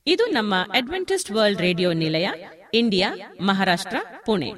ಇದು ನಮ್ಮ Adventist world radio ನಿಲಯ ಇಂಡಿಯಾ ಮಹಾರಾಷ್ಟ್ರ ಪುಣೆ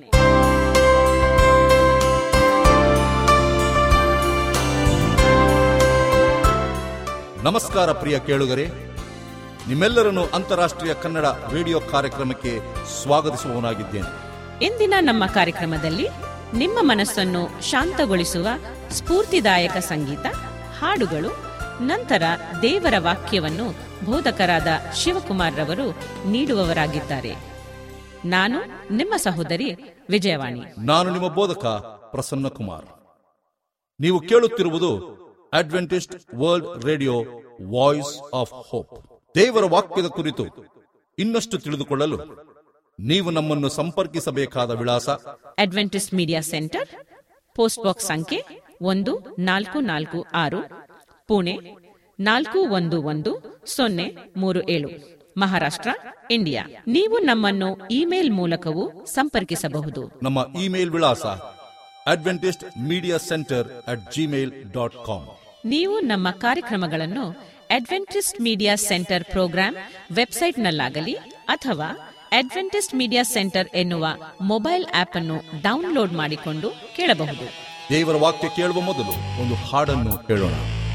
ನಮಸ್ಕಾರ ಪ್ರಿಯ ಕೇಳುಗರೆ ನಿಮ್ಮೆಲ್ಲರನ್ನು ಅಂತಾರಾಷ್ಟ್ರೀಯ ಕನ್ನಡ ರೇಡಿಯೋ ಕಾರ್ಯಕ್ರಮಕ್ಕೆ ಸ್ವಾಗತಿಸುವವನಾಗಿದ್ದೇನೆ ಇಂದಿನ ನಮ್ಮ ಕಾರ್ಯಕ್ರಮದಲ್ಲಿ ನಿಮ್ಮ ಮನಸ್ಸನ್ನು ಶಾಂತಗೊಳಿಸುವ ಸ್ಫೂರ್ತಿದಾಯಕ ಸಂಗೀತ ಹಾಡುಗಳು ನಂತರ ದೇವರ ವಾಕ್ಯವನ್ನು ಬೋಧಕರಾದ ಶಿವಕುಮಾರ್ ರವರು ನೀಡುವವರಾಗಿದ್ದಾರೆ ನಾನು ನಿಮ್ಮ ಸಹೋದರಿ ವಿಜಯವಾಣಿ ನಾನು ನಿಮ್ಮ ಬೋಧಕ ಪ್ರಸನ್ನ ಕುಮಾರ್ ನೀವು ಕೇಳುತ್ತಿರುವುದು Adventist world radio voice of hope ದೇವರ ವಾಕ್ಯದ ಕುರಿತು ಇನ್ನಷ್ಟು ತಿಳಿದುಕೊಳ್ಳಲು ನೀವು ನಮ್ಮನ್ನು ಸಂಪರ್ಕಿಸಬೇಕಾದ ವಿಳಾಸ Adventist media centre post box ಸಂಖ್ಯೆ ಒಂದು ನಾಲ್ಕು ನಾಲ್ಕು ಆರು ಪುಣೆ ನಾಲ್ಕು ಒಂದು ಒಂದು ಸೊನ್ನೆ ಮೂರು ಏಳು ಮಹಾರಾಷ್ಟ್ರ ಇಂಡಿಯಾ ನೀವು ನಮ್ಮನ್ನು ಇಮೇಲ್ ಮೂಲಕವೂ ಸಂಪರ್ಕಿಸಬಹುದು ನಮ್ಮ ಇಮೇಲ್ ವಿಳಾಸ Adventist media centre at Gmail dot com ನೀವು ನಮ್ಮ ಕಾರ್ಯಕ್ರಮಗಳನ್ನು ಅಡ್ವೆಂಟಿಸ್ಟ್ ಮೀಡಿಯಾ ಸೆಂಟರ್ ಪ್ರೋಗ್ರಾಂ ವೆಬ್ಸೈಟ್ನಲ್ಲಾಗಲಿ ಅಥವಾ ಅಡ್ವೆಂಟಿಸ್ಟ್ ಮೀಡಿಯಾ ಸೆಂಟರ್ ಎನ್ನುವ ಮೊಬೈಲ್ ಆಪ್ ಅನ್ನು ಡೌನ್ಲೋಡ್ ಮಾಡಿಕೊಂಡು ಕೇಳಬಹುದು ದೇವರ ವಾಕ್ಯ ಕೇಳುವ ಮೊದಲು ಒಂದು ಹಾಡನ್ನು ಕೇಳೋಣ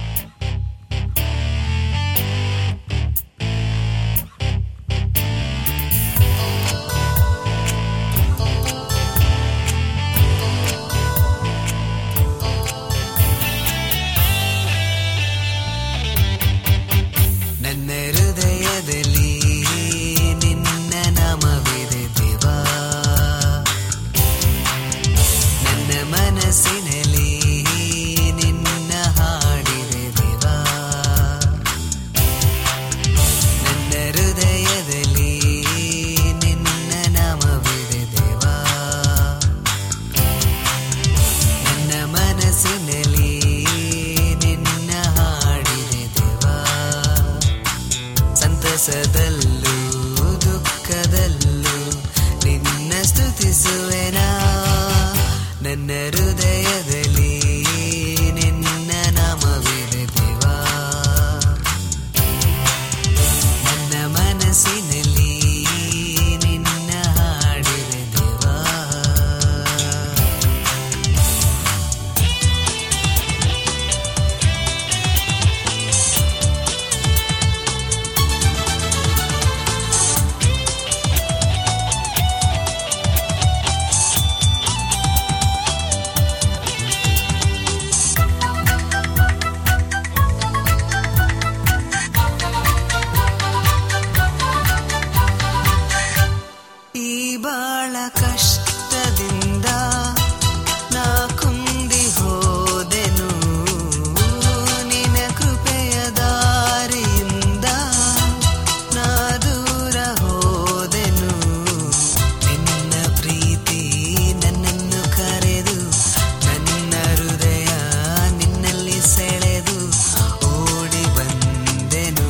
ನನ್ನ ಹೃದಯದಲ್ಲಿ ನಿನ್ನ ನಾಮವಿದೆ ದೇವಾ ನನ್ನ ಮನಸ್ಸಿನಲ್ಲಿ ನಿನ್ನ ಹಾಡಿದೆ ದೇವಾ ನನ್ನ ಹೃದಯದಲ್ಲಿ ನಿನ್ನ ನಾಮವಿದೆ ದೇವಾ ನನ್ನ ಮನಸ್ಸಿನಲ್ಲಿ ನಿನ್ನ ಹಾಡಿದೆ ದೇವಾ ಸಂತಸದಲ್ಲೂ ದುಃಖದಲ್ಲೂ ನಿನ್ನ ಸ್ತುತಿಸುವೆನಾ ನನ್ನ ಹೃದಯದಲ್ಲಿ ನಿನ್ನ ನಾಮವಿದೆ ದೇವಾ ನನ್ನ ಮನಸ್ಸಿನಲ್ಲಿ ನಿನ್ನ ಹಾಡಿದೆ ದೇವಾ ಈ ಬಾಳ ಕಷ್ಟದಿಂದ ನಾ ಕುಂದಿ ಹೋದೆನು ನಿನ ಕೃಪೆಯ ದಾರಿಯಿಂದ ನಾ ದೂರ ಹೋದೆನು ನಿನ್ನ ಪ್ರೀತಿ ನನ್ನನ್ನು ಕರೆದು ನನ್ನ ಹೃದಯ ನಿನ್ನಲ್ಲಿ ಸೆಳೆದು ಓಡಿ ಬಂದೆನು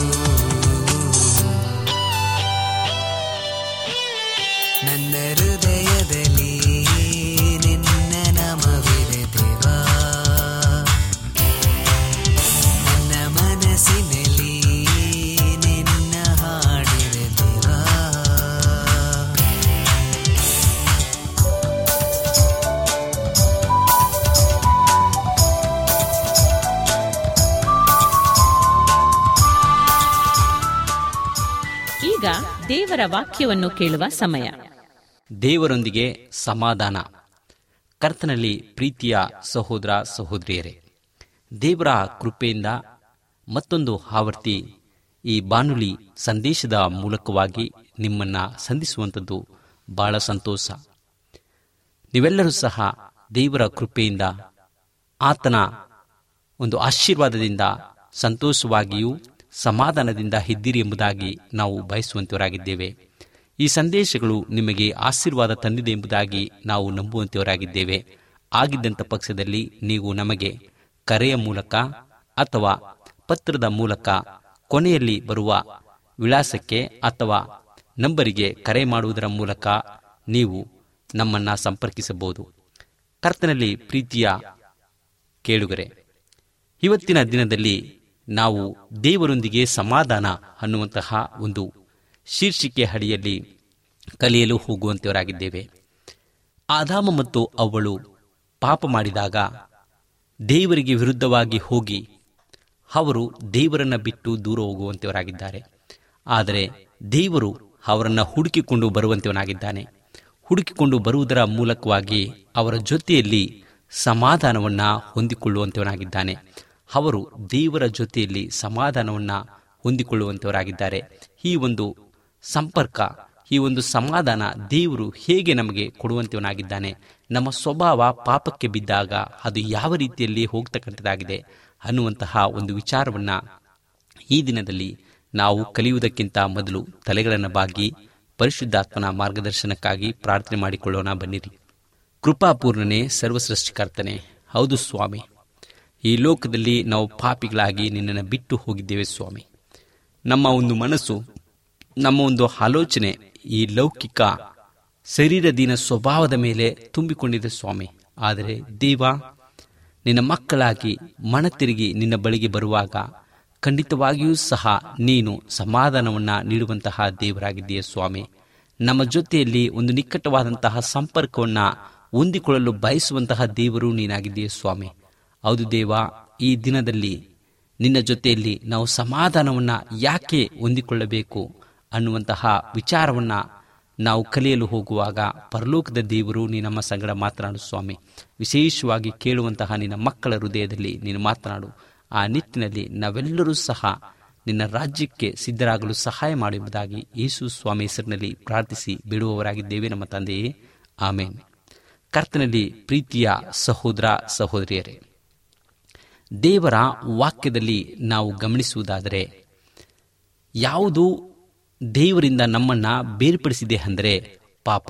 ನನ್ನ ಹೃದಯದಲ್ಲಿ ನಿನ್ನ ನಾಮವಿದೆ ದೇವಾ ನನ್ನ ಮನಸ್ಸಿನಲ್ಲಿ ನಿನ್ನ ಹಾಡಿದೆ ದೇವಾ ಈಗ ದೇವರ ವಾಕ್ಯವನ್ನು ಕೇಳುವ ಸಮಯ ದೇವರೊಂದಿಗೆ ಸಮಾಧಾನ ಕರ್ತನಲ್ಲಿ ಪ್ರೀತಿಯ ಸಹೋದರ ಸಹೋದರಿಯರೇ ದೇವರ ಕೃಪೆಯಿಂದ ಮತ್ತೊಂದು ಆವರ್ತಿ ಈ ಬಾನುಲಿ ಸಂದೇಶದ ಮೂಲಕವಾಗಿ ನಿಮ್ಮನ್ನು ಸಂಧಿಸುವಂಥದ್ದು ಬಹಳ ಸಂತೋಷ ನೀವೆಲ್ಲರೂ ಸಹ ದೇವರ ಕೃಪೆಯಿಂದ ಆತನ ಒಂದು ಆಶೀರ್ವಾದದಿಂದ ಸಂತೋಷವಾಗಿಯೂ ಸಮಾಧಾನದಿಂದ ಇದ್ದೀರಿ ಎಂಬುದಾಗಿ ನಾವು ಬಯಸುವಂತವರಾಗಿದ್ದೇವೆ ಈ ಸಂದೇಶಗಳು ನಿಮಗೆ ಆಶೀರ್ವಾದ ತಂದಿದೆ ಎಂಬುದಾಗಿ ನಾವು ನಂಬುವಂತವರಾಗಿದ್ದೇವೆ ಆಗಿದ್ದಂಥ ಪಕ್ಷದಲ್ಲಿ ನೀವು ನಮಗೆ ಕರೆಯ ಮೂಲಕ ಅಥವಾ ಪತ್ರದ ಮೂಲಕ ಕೊನೆಯಲ್ಲಿ ಬರುವ ವಿಳಾಸಕ್ಕೆ ಅಥವಾ ನಂಬರಿಗೆ ಕರೆ ಮಾಡುವುದರ ಮೂಲಕ ನೀವು ನಮ್ಮನ್ನು ಸಂಪರ್ಕಿಸಬಹುದು ಕರ್ತನಲ್ಲಿ ಪ್ರೀತಿಯ ಕೇಳುಗರೆ ಇವತ್ತಿನ ದಿನದಲ್ಲಿ ನಾವು ದೇವರೊಂದಿಗೆ ಸಮಾಧಾನ ಅನ್ನುವಂತಹ ಒಂದು ಶೀರ್ಷಿಕೆ ಅಡಿಯಲ್ಲಿ ಕಲಿಯಲು ಹೋಗುವಂತವರಾಗಿದ್ದೇವೆ ಆದಾಮ ಮತ್ತು ಅವಳು ಪಾಪ ಮಾಡಿದಾಗ ದೇವರಿಗೆ ವಿರುದ್ಧವಾಗಿ ಹೋಗಿ ಅವರು ದೇವರನ್ನ ಬಿಟ್ಟು ದೂರ ಹೋಗುವಂತವರಾಗಿದ್ದಾರೆ ಆದರೆ ದೇವರು ಅವರನ್ನು ಹುಡುಕಿಕೊಂಡು ಬರುವಂತವನಾಗಿದ್ದಾನೆ ಹುಡುಕಿಕೊಂಡು ಬರುವುದರ ಮೂಲಕವಾಗಿ ಅವರ ಜೊತೆಯಲ್ಲಿ ಸಮಾಧಾನವನ್ನ ಹೊಂದಿಕೊಳ್ಳುವಂತವನಾಗಿದ್ದಾನೆ ಅವರು ದೇವರ ಜೊತೆಯಲ್ಲಿ ಸಮಾಧಾನವನ್ನ ಹೊಂದಿಕೊಳ್ಳುವಂತವರಾಗಿದ್ದಾರೆ ಈ ಒಂದು ಸಂಪರ್ಕ ಈ ಒಂದು ಸಮಾಧಾನ ದೇವರು ಹೇಗೆ ನಮಗೆ ಕೊಡುವಂತವನಾಗಿದ್ದಾನೆ ನಮ್ಮ ಸ್ವಭಾವ ಪಾಪಕ್ಕೆ ಬಿದ್ದಾಗ ಅದು ಯಾವ ರೀತಿಯಲ್ಲಿ ಹೋಗ್ತಕ್ಕಂಥದ್ದಾಗಿದೆ ಅನ್ನುವಂತಹ ಒಂದು ವಿಚಾರವನ್ನ ಈ ದಿನದಲ್ಲಿ ನಾವು ಕಲಿಯುವುದಕ್ಕಿಂತ ಮೊದಲು ತಲೆಗಳನ್ನು ಬಾಗಿ ಪರಿಶುದ್ಧಾತ್ಮನ ಮಾರ್ಗದರ್ಶನಕ್ಕಾಗಿ ಪ್ರಾರ್ಥನೆ ಮಾಡಿಕೊಳ್ಳೋಣ ಬನ್ನಿರಿ ಕೃಪಾಪೂರ್ಣನೆ ಸರ್ವಸೃಷ್ಟಿಕರ್ತನೆ ಹೌದು ಸ್ವಾಮಿ ಈ ಲೋಕದಲ್ಲಿ ನಾವು ಪಾಪಿಗಳಾಗಿ ನಿನ್ನನ್ನು ಬಿಟ್ಟು ಹೋಗಿದ್ದೇವೆ ಸ್ವಾಮಿ ನಮ್ಮ ಒಂದು ಮನಸ್ಸು ನಮ್ಮ ಒಂದು ಆಲೋಚನೆ ಈ ಲೌಕಿಕ ಶರೀರದೀನ ಸ್ವಭಾವದ ಮೇಲೆ ತುಂಬಿಕೊಂಡಿದೆ ಸ್ವಾಮಿ ಆದರೆ ದೇವ ನಿನ್ನ ಮಕ್ಕಳಾಗಿ ಮನತಿರುಗಿ ನಿನ್ನ ಬಳಿಗೆ ಬರುವಾಗ ಖಂಡಿತವಾಗಿಯೂ ಸಹ ನೀನು ಸಮಾಧಾನವನ್ನ ನೀಡುವಂತಹ ದೇವರಾಗಿದ್ದೀಯ ಸ್ವಾಮಿ ನಮ್ಮ ಜೊತೆಯಲ್ಲಿ ಒಂದು ನಿಕಟವಾದಂತಹ ಸಂಪರ್ಕವನ್ನ ಹೊಂದಿಕೊಳ್ಳಲು ಬಯಸುವಂತಹ ದೇವರು ನೀನಾಗಿದ್ದೀಯ ಸ್ವಾಮಿ ಹೌದು ದೇವ ಈ ದಿನದಲ್ಲಿ ನಿನ್ನ ಜೊತೆಯಲ್ಲಿ ನಾವು ಸಮಾಧಾನವನ್ನ ಯಾಕೆ ಹೊಂದಿಕೊಳ್ಳಬೇಕು ಅನ್ನುವಂತಹ ವಿಚಾರವನ್ನ ನಾವು ಕಲಿಯಲು ಹೋಗುವಾಗ ಪರಲೋಕದ ದೇವರು ನೀ ನಮ್ಮ ಸಂಗಡ ಮಾತನಾಡು ಸ್ವಾಮಿ ವಿಶೇಷವಾಗಿ ಕೇಳುವಂತಹ ನಿನ್ನ ಮಕ್ಕಳ ಹೃದಯದಲ್ಲಿ ನೀನು ಮಾತನಾಡು ಆ ನಿಟ್ಟಿನಲ್ಲಿ ನಾವೆಲ್ಲರೂ ಸಹ ನಿನ್ನ ರಾಜ್ಯಕ್ಕೆ ಸಿದ್ಧರಾಗಲು ಸಹಾಯ ಮಾಡುವುದಾಗಿ ಯೇಸು ಸ್ವಾಮಿ ಹೆಸರಿನಲ್ಲಿ ಪ್ರಾರ್ಥಿಸಿ ಬಿಡುವವರಾಗಿದ್ದೇವೆ ನಮ್ಮ ತಂದೆಯೇ ಆಮೇನ್ ಕರ್ತನಲ್ಲಿ ಪ್ರೀತಿಯ ಸಹೋದರ ಸಹೋದರಿಯರೇ ದೇವರ ವಾಕ್ಯದಲ್ಲಿ ನಾವು ಗಮನಿಸುವುದಾದರೆ ಯಾವುದು ದೇವರಿಂದ ನಮ್ಮನ್ನ ಬೇರ್ಪಡಿಸಿದೆ ಅಂದರೆ ಪಾಪ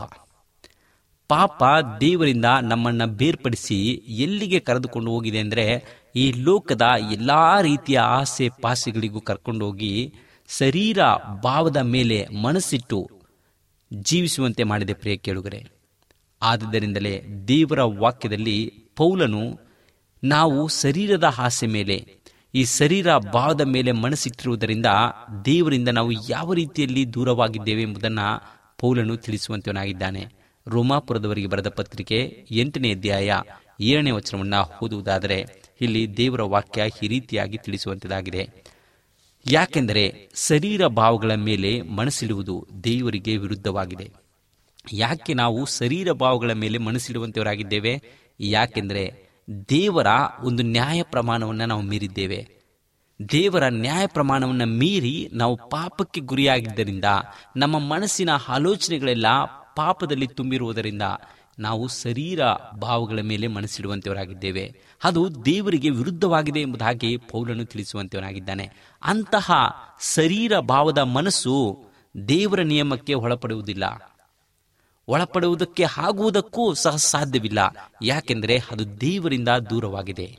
ಪಾಪ ದೇವರಿಂದ ನಮ್ಮನ್ನ ಬೇರ್ಪಡಿಸಿ ಎಲ್ಲಿಗೆ ಕರೆದುಕೊಂಡು ಹೋಗಿದೆ ಅಂದರೆ ಈ ಲೋಕದ ಎಲ್ಲಾ ರೀತಿಯ ಆಸೆ ಪಾಸೆಗಳಿಗೂ ಕರ್ಕೊಂಡು ಹೋಗಿ ಶರೀರ ಭಾವದ ಮೇಲೆ ಮನಸ್ಸಿಟ್ಟು ಜೀವಿಸುವಂತೆ ಮಾಡಿದೆ ಪ್ರಿಯ ಕೇಳುಗರೆ ಆದುದರಿಂದಲೇ ದೇವರ ವಾಕ್ಯದಲ್ಲಿ ಪೌಲನು ನಾವು ಶರೀರದ ಆಸೆ ಮೇಲೆ ಈ ಶರೀರ ಭಾವದ ಮೇಲೆ ಮನಸ್ಸಿಟ್ಟಿರುವುದರಿಂದ ದೇವರಿಂದ ನಾವು ಯಾವ ರೀತಿಯಲ್ಲಿ ದೂರವಾಗಿದ್ದೇವೆ ಎಂಬುದನ್ನು ಪೌಲನು ತಿಳಿಸುವಂತವನಾಗಿದ್ದಾನೆ ರೋಮಾಪುರದವರಿಗೆ ಬರೆದ ಪತ್ರಿಕೆ ಎಂಟನೇ ಅಧ್ಯಾಯ ಏಳನೇ ವಚನವನ್ನು ಓದುವುದಾದರೆ ಇಲ್ಲಿ ದೇವರ ವಾಕ್ಯ ಈ ರೀತಿಯಾಗಿ ತಿಳಿಸುವಂತದಾಗಿದೆ ಯಾಕೆಂದರೆ ಶರೀರ ಭಾವಗಳ ಮೇಲೆ ಮನಸ್ಸಿಡುವುದು ದೇವರಿಗೆ ವಿರುದ್ಧವಾಗಿದೆ ಯಾಕೆ ನಾವು ಶರೀರ ಭಾವಗಳ ಮೇಲೆ ಮನಸ್ಸಿಡುವಂತವರಾಗಿದ್ದೇವೆ ಯಾಕೆಂದರೆ ದೇವರ ಒಂದು ನ್ಯಾಯ ಪ್ರಮಾಣವನ್ನು ನಾವು ಮೀರಿದ್ದೇವೆ ದೇವರ ನ್ಯಾಯ ಪ್ರಮಾಣವನ್ನು ಮೀರಿ ನಾವು ಪಾಪಕ್ಕೆ ಗುರಿಯಾಗಿದ್ದರಿಂದ ನಮ್ಮ ಮನಸ್ಸಿನ ಆಲೋಚನೆಗಳೆಲ್ಲ ಪಾಪದಲ್ಲಿ ತುಂಬಿರುವುದರಿಂದ ನಾವು ಶರೀರ ಭಾವಗಳ ಮೇಲೆ ಮನಸ್ಸಿಡುವಂತವರಾಗಿದ್ದೇವೆ ಅದು ದೇವರಿಗೆ ವಿರುದ್ಧವಾಗಿದೆ ಎಂಬುದಾಗಿ ಪೌಲನು ತಿಳಿಸುವಂತವನಾಗಿದ್ದಾನೆ ಅಂತಹ ಶರೀರ ಭಾವದ ಮನಸ್ಸು ದೇವರ ನಿಯಮಕ್ಕೆ ಒಳಪಡುವುದಿಲ್ಲ ಒಳಪಡುವುದಕ್ಕೆ ಆಗುವುದಕ್ಕೂ ಸಹ ಸಾಧ್ಯವಿಲ್ಲ ಯಾಕೆಂದರೆ ಅದು ದೇವರಿಂದ ದೂರವಾಗಿದೆ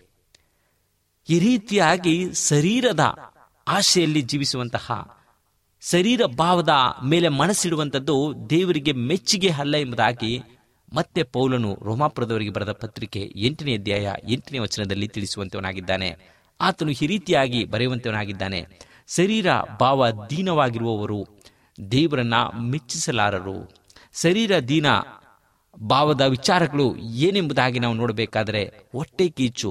ಈ ರೀತಿಯಾಗಿ ಶರೀರದ ಆಶೆಯಲ್ಲಿ ಜೀವಿಸುವಂತಹ ಶರೀರ ಭಾವದ ಮೇಲೆ ಮನಸ್ಸಿಡುವಂಥದ್ದು ದೇವರಿಗೆ ಮೆಚ್ಚುಗೆ ಅಲ್ಲ ಎಂಬುದಾಗಿ ಮತ್ತೆ ಪೌಲನು ರೋಮಾಪುರದವರಿಗೆ ಬರೆದ ಪತ್ರಿಕೆ ಎಂಟನೇ ಅಧ್ಯಾಯ ಎಂಟನೇ ವಚನದಲ್ಲಿ ತಿಳಿಸುವಂತವನಾಗಿದ್ದಾನೆ ಆತನು ಈ ರೀತಿಯಾಗಿ ಬರೆಯುವಂತವನಾಗಿದ್ದಾನೆ ಶರೀರ ಭಾವ ದೀನವಾಗಿರುವವರು ದೇವರನ್ನ ಮೆಚ್ಚಿಸಲಾರರು ಶರೀರ ದೀನ ಭಾವದ ವಿಚಾರಗಳು ಏನೆಂಬುದಾಗಿ ನಾವು ನೋಡಬೇಕಾದರೆ ಹೊಟ್ಟೆ ಕೀಚು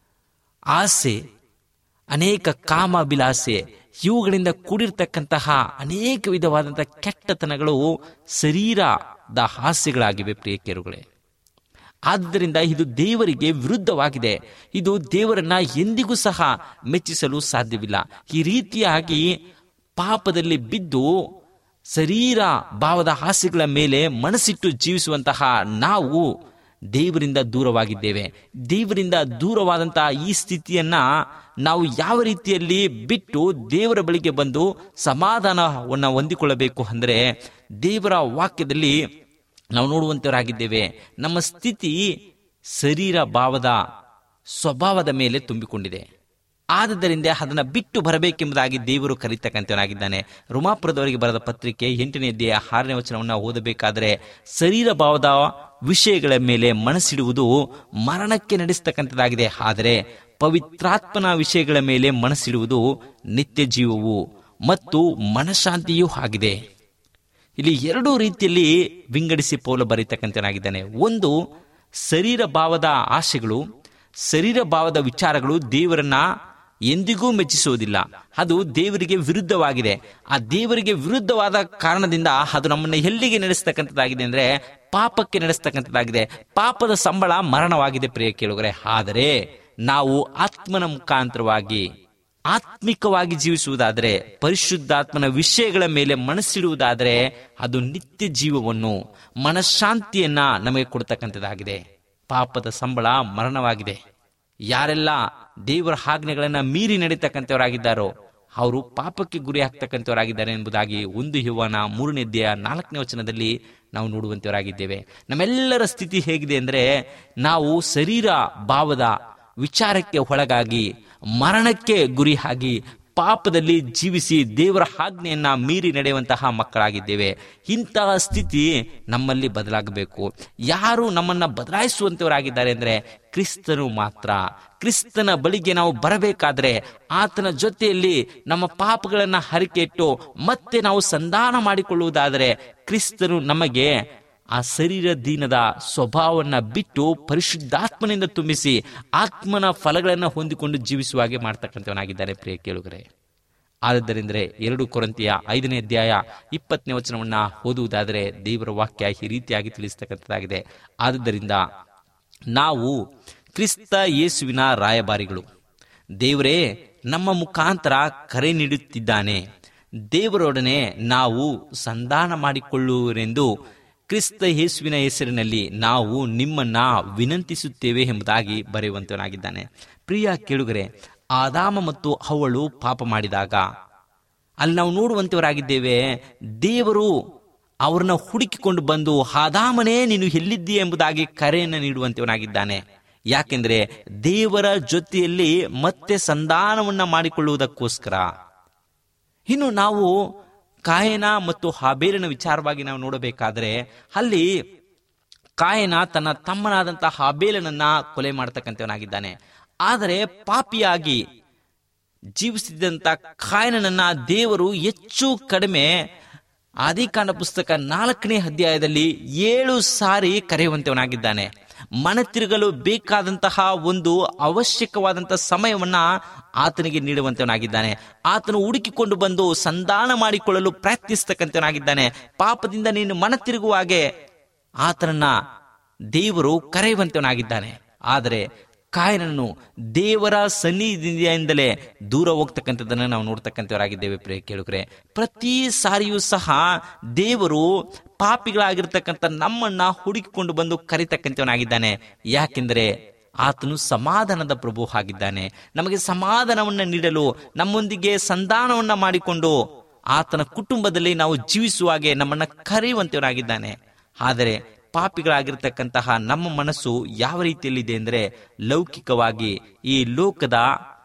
ಆಸೆ ಅನೇಕ ಕಾಮಾಭಿಲಾಸೆ ಇವುಗಳಿಂದ ಕೂಡಿರ್ತಕ್ಕಂತಹ ಅನೇಕ ವಿಧವಾದಂತಹ ಕೆಟ್ಟತನಗಳು ಶರೀರದ ಹಾಸ್ಯಗಳಾಗಿವೆ ಪ್ರಿಯಕೇರುಗಳೇ ಆದ್ದರಿಂದ ಇದು ದೇವರಿಗೆ ವಿರುದ್ಧವಾಗಿದೆ ಇದು ದೇವರನ್ನ ಎಂದಿಗೂ ಸಹ ಮೆಚ್ಚಿಸಲು ಸಾಧ್ಯವಿಲ್ಲ ಈ ರೀತಿಯಾಗಿ ಪಾಪದಲ್ಲಿ ಬಿದ್ದು ಶರೀರ ಭಾವದ ಹಾಸ್ಯಗಳ ಮೇಲೆ ಮನಸ್ಸಿಟ್ಟು ಜೀವಿಸುವಂತಹ ನಾವು ದೇವರಿಂದ ದೂರವಾಗಿದ್ದೇವೆ ದೇವರಿಂದ ದೂರವಾದಂತಹ ಈ ಸ್ಥಿತಿಯನ್ನ ನಾವು ಯಾವ ರೀತಿಯಲ್ಲಿ ಬಿಟ್ಟು ದೇವರ ಬಳಿಗೆ ಬಂದು ಸಮಾಧಾನವನ್ನು ಹೊಂದಿಕೊಳ್ಳಬೇಕು ಅಂದರೆ ದೇವರ ವಾಕ್ಯದಲ್ಲಿ ನಾವು ನೋಡುವಂತವರಾಗಿದ್ದೇವೆ ನಮ್ಮ ಸ್ಥಿತಿ ಶರೀರ ಭಾವದ ಸ್ವಭಾವದ ಮೇಲೆ ತುಂಬಿಕೊಂಡಿದೆ ಆದದರಿಂದ ಅದನ್ನ ಬಿಟ್ಟು ಬರಬೇಕೆಂಬುದಾಗಿ ದೇವರು ಕರೀತಕ್ಕಂಥವನಾಗಿದ್ದಾನೆ ರುಮಾಪುರದವರಿಗೆ ಬರೆದ ಪತ್ರಿಕೆ ಎಂಟನೇ ಅಧ್ಯಾಯ ಆರನೇ ವಚನವನ್ನು ಓದಬೇಕಾದರೆ ಶರೀರ ಭಾವದ ವಿಷಯಗಳ ಮೇಲೆ ಮನಸ್ಸಿಡುವುದು ಮರಣಕ್ಕೆ ನಡೆಸ್ತಕ್ಕಂಥದ್ದಾಗಿದೆ ಆದರೆ ಪವಿತ್ರಾತ್ಮನ ವಿಷಯಗಳ ಮೇಲೆ ಮನಸ್ಸಿಡುವುದು ನಿತ್ಯ ಜೀವವು ಮತ್ತು ಮನಃಶಾಂತಿಯೂ ಆಗಿದೆ ಇಲ್ಲಿ ಎರಡು ರೀತಿಯಲ್ಲಿ ವಿಂಗಡಿಸಿ ಪೌಲ ಬರೀತಕ್ಕಂಥನಾಗಿದ್ದಾನೆ ಒಂದು ಶರೀರ ಭಾವದ ಆಶೆಗಳು ಶರೀರ ಭಾವದ ವಿಚಾರಗಳು ದೇವರನ್ನ ಎಂದಿಗೂ ಮೆಚ್ಚಿಸುವುದಿಲ್ಲ ಅದು ದೇವರಿಗೆ ವಿರುದ್ಧವಾಗಿದೆ ಆ ದೇವರಿಗೆ ವಿರುದ್ಧವಾದ ಕಾರಣದಿಂದ ಅದು ನಮ್ಮನ್ನು ಎಲ್ಲಿಗೆ ನಡೆಸ್ತಕ್ಕಂಥದ್ದಾಗಿದೆ ಅಂದ್ರೆ ಪಾಪಕ್ಕೆ ನಡೆಸ್ತಕ್ಕಂಥದ್ದಾಗಿದೆ ಪಾಪದ ಸಂಬಳ ಮರಣವಾಗಿದೆ ಪ್ರಿಯ ಕೇಳುಗರೆ ಆದರೆ ನಾವು ಆತ್ಮನ ಮುಖಾಂತರವಾಗಿ ಆತ್ಮಿಕವಾಗಿ ಜೀವಿಸುವುದಾದರೆ ಪರಿಶುದ್ಧಾತ್ಮನ ವಿಷಯಗಳ ಮೇಲೆ ಮನಸ್ಸಿಡುವುದಾದರೆ ಅದು ನಿತ್ಯ ಜೀವವನ್ನು ಮನಃಶಾಂತಿಯನ್ನ ನಮಗೆ ಕೊಡ್ತಕ್ಕಂಥದ್ದಾಗಿದೆ ಪಾಪದ ಸಂಬಳ ಮರಣವಾಗಿದೆ ಯಾರೆಲ್ಲ ದೇವರ ಆಜ್ಞೆಗಳನ್ನ ಮೀರಿ ನಡೀತಕ್ಕಂಥವರಾಗಿದ್ದಾರೋ ಅವರು ಪಾಪಕ್ಕೆ ಗುರಿ ಆಗ್ತಕ್ಕಂಥವರಾಗಿದ್ದಾರೆ ಎಂಬುದಾಗಿ ಒಂದು ಯುವನ ಮೂರನೇ ಅಧ್ಯಾಯ ನಾಲ್ಕನೇ ವಚನದಲ್ಲಿ ನಾವು ನೋಡುವಂತವರಾಗಿದ್ದೇವೆ ನಮ್ಮೆಲ್ಲರ ಸ್ಥಿತಿ ಹೇಗಿದೆ ಅಂದ್ರೆ ನಾವು ಶರೀರ ಭಾವದ ವಿಚಾರಕ್ಕೆ ಒಳಗಾಗಿ ಮರಣಕ್ಕೆ ಗುರಿಯಾಗಿ ಪಾಪದಲ್ಲಿ ಜೀವಿಸಿ ದೇವರ ಆಜ್ಞೆಯನ್ನ ಮೀರಿ ನಡೆಯುವಂತಹ ಮಕ್ಕಳಾಗಿದ್ದೇವೆ ಇಂತಹ ಸ್ಥಿತಿ ನಮ್ಮಲ್ಲಿ ಬದಲಾಗಬೇಕು ಯಾರು ನಮ್ಮನ್ನ ಬದಲಾಯಿಸುವಂತವರಾಗಿದ್ದಾರೆ ಅಂದ್ರೆ ಕ್ರಿಸ್ತನು ಮಾತ್ರ ಕ್ರಿಸ್ತನ ಬಳಿಗೆ ನಾವು ಬರಬೇಕಾದ್ರೆ ಆತನ ಜೊತೆಯಲ್ಲಿ ನಮ್ಮ ಪಾಪಗಳನ್ನ ಹರಿಕೆಟ್ಟು ಮತ್ತೆ ನಾವು ಸಂಧಾನ ಮಾಡಿಕೊಳ್ಳುವುದಾದರೆ ಕ್ರಿಸ್ತನು ನಮಗೆ ಆ ಶರೀರ ದೀನದ ಸ್ವಭಾವವನ್ನ ಬಿಟ್ಟು ಪರಿಶುದ್ಧಾತ್ಮನಿಂದ ತುಂಬಿಸಿ ಆತ್ಮನ ಫಲಗಳನ್ನು ಹೊಂದಿಕೊಂಡು ಜೀವಿಸುವ ಹಾಗೆ ಮಾಡ್ತಕ್ಕಂಥವನಾಗಿದ್ದಾನೆ ಪ್ರಿಯ ಕೇಳುಗರೆ ಆದ್ದರಿಂದ ಎರಡು ಕೊರಂತಿಯ ಐದನೇ ಅಧ್ಯಾಯ ಇಪ್ಪತ್ತನೇ ವಚನವನ್ನ ಓದುವುದಾದರೆ ದೇವರ ವಾಕ್ಯ ಈ ರೀತಿಯಾಗಿ ತಿಳಿಸ್ತಕ್ಕಂಥದ್ದಾಗಿದೆ ಆದ್ದರಿಂದ ನಾವು ಕ್ರಿಸ್ತ ಯೇಸುವಿನ ರಾಯಭಾರಿಗಳು ದೇವರೇ ನಮ್ಮ ಮುಖಾಂತರ ಕರೆ ನೀಡುತ್ತಿದ್ದಾನೆ ದೇವರೊಡನೆ ನಾವು ಸಂಧಾನ ಮಾಡಿಕೊಳ್ಳುವರೆಂದು ಕ್ರಿಸ್ತ ಯೇಸುವಿನ ಹೆಸರಿನಲ್ಲಿ ನಾವು ನಿಮ್ಮನ್ನ ವಿನಂತಿಸುತ್ತೇವೆ ಎಂಬುದಾಗಿ ಬರೆಯುವಂತವನಾಗಿದ್ದಾನೆ ಪ್ರಿಯ ಕೇಳುಗರೆ ಆದಾಮ ಮತ್ತು ಅವಳು ಪಾಪ ಮಾಡಿದಾಗ ಅಲ್ಲಿ ನಾವು ನೋಡುವಂತವರಾಗಿದ್ದೇವೆ ದೇವರು ಅವ್ರನ್ನ ಹುಡುಕಿಕೊಂಡು ಬಂದು ಆದಾಮನೇ ನೀನು ಎಲ್ಲಿದ್ದೀಯ ಎಂಬುದಾಗಿ ಕರೆಯನ್ನು ನೀಡುವಂತವನಾಗಿದ್ದಾನೆ ಯಾಕೆಂದ್ರೆ ದೇವರ ಜೊತೆಯಲ್ಲಿ ಮತ್ತೆ ಸಂಧಾನವನ್ನ ಮಾಡಿಕೊಳ್ಳುವುದಕ್ಕೋಸ್ಕರ ಇನ್ನು ನಾವು ಕಾಯನ ಮತ್ತು ಹಾಬೇಲಿನ ವಿಚಾರವಾಗಿ ನಾವು ನೋಡಬೇಕಾದ್ರೆ ಅಲ್ಲಿ ಕಾಯನ ತನ್ನ ತಮ್ಮನಾದಂತಹ ಹಾಬೇಲನನ್ನ ಕೊಲೆ ಮಾಡತಕ್ಕಂಥವನಾಗಿದ್ದಾನೆ ಆದರೆ ಪಾಪಿಯಾಗಿ ಜೀವಿಸಿದಂತ ಕಾಯನನ್ನ ದೇವರು ಹೆಚ್ಚು ಕಡಿಮೆ ಆದಿಕಾಂಡ ಪುಸ್ತಕ ನಾಲ್ಕನೇ ಅಧ್ಯಾಯದಲ್ಲಿ ಏಳು ಸಾರಿ ಕರೆಯುವಂತವನಾಗಿದ್ದಾನೆ ಮನ ತಿರುಗಲು ಬೇಕಾದಂತಹ ಒಂದು ಅವಶ್ಯಕವಾದಂತಹ ಸಮಯವನ್ನ ಆತನಿಗೆ ನೀಡುವಂತವನಾಗಿದ್ದಾನೆ ಆತನು ಹುಡುಕಿಕೊಂಡು ಬಂದು ಸಂಧಾನ ಮಾಡಿಕೊಳ್ಳಲು ಪ್ರಯತ್ನಿಸ್ತಕ್ಕಂಥವನಾಗಿದ್ದಾನೆ ಪಾಪದಿಂದ ನೀನು ಮನ ತಿರುಗುವ ಹಾಗೆ ಆತನನ್ನ ದೇವರು ಕರೆಯುವಂತವನಾಗಿದ್ದಾನೆ ಆದರೆ ಕಾಯನನ್ನು ದೇವರ ಸನ್ನಿಧಿಯಿಂದಲೇ ದೂರ ಹೋಗ್ತಕ್ಕಂಥದ್ದನ್ನ ನಾವು ನೋಡ್ತಕ್ಕಂಥವರಾಗಿದ್ದೇವೆ ಪ್ರಿಯ ಕೇಳುಗ್ರೆ ಪ್ರತಿ ಸಾರಿಯೂ ಸಹ ದೇವರು ಪಾಪಿಗಳಾಗಿರ್ತಕ್ಕಂಥ ನಮ್ಮನ್ನ ಹುಡುಕಿಕೊಂಡು ಬಂದು ಕರಿತಕ್ಕಂಥವನಾಗಿದ್ದಾನೆ ಯಾಕೆಂದರೆ ಆತನು ಸಮಾಧಾನದ ಪ್ರಭು ಆಗಿದ್ದಾನೆ ನಮಗೆ ಸಮಾಧಾನವನ್ನ ನೀಡಲು ನಮ್ಮೊಂದಿಗೆ ಸಂಧಾನವನ್ನ ಮಾಡಿಕೊಂಡು ಆತನ ಕುಟುಂಬದಲ್ಲಿ ನಾವು ಜೀವಿಸುವ ಹಾಗೆ ನಮ್ಮನ್ನ ಕರೆಯುವಂತವನಾಗಿದ್ದಾನೆ ಆದರೆ ಪಾಪಿಗಳಾಗಿರ್ತಕ್ಕಂತಹ ನಮ್ಮ ಮನಸ್ಸು ಯಾವ ರೀತಿಯಲ್ಲಿದೆ ಅಂದರೆ ಲೌಕಿಕವಾಗಿ ಈ ಲೋಕದ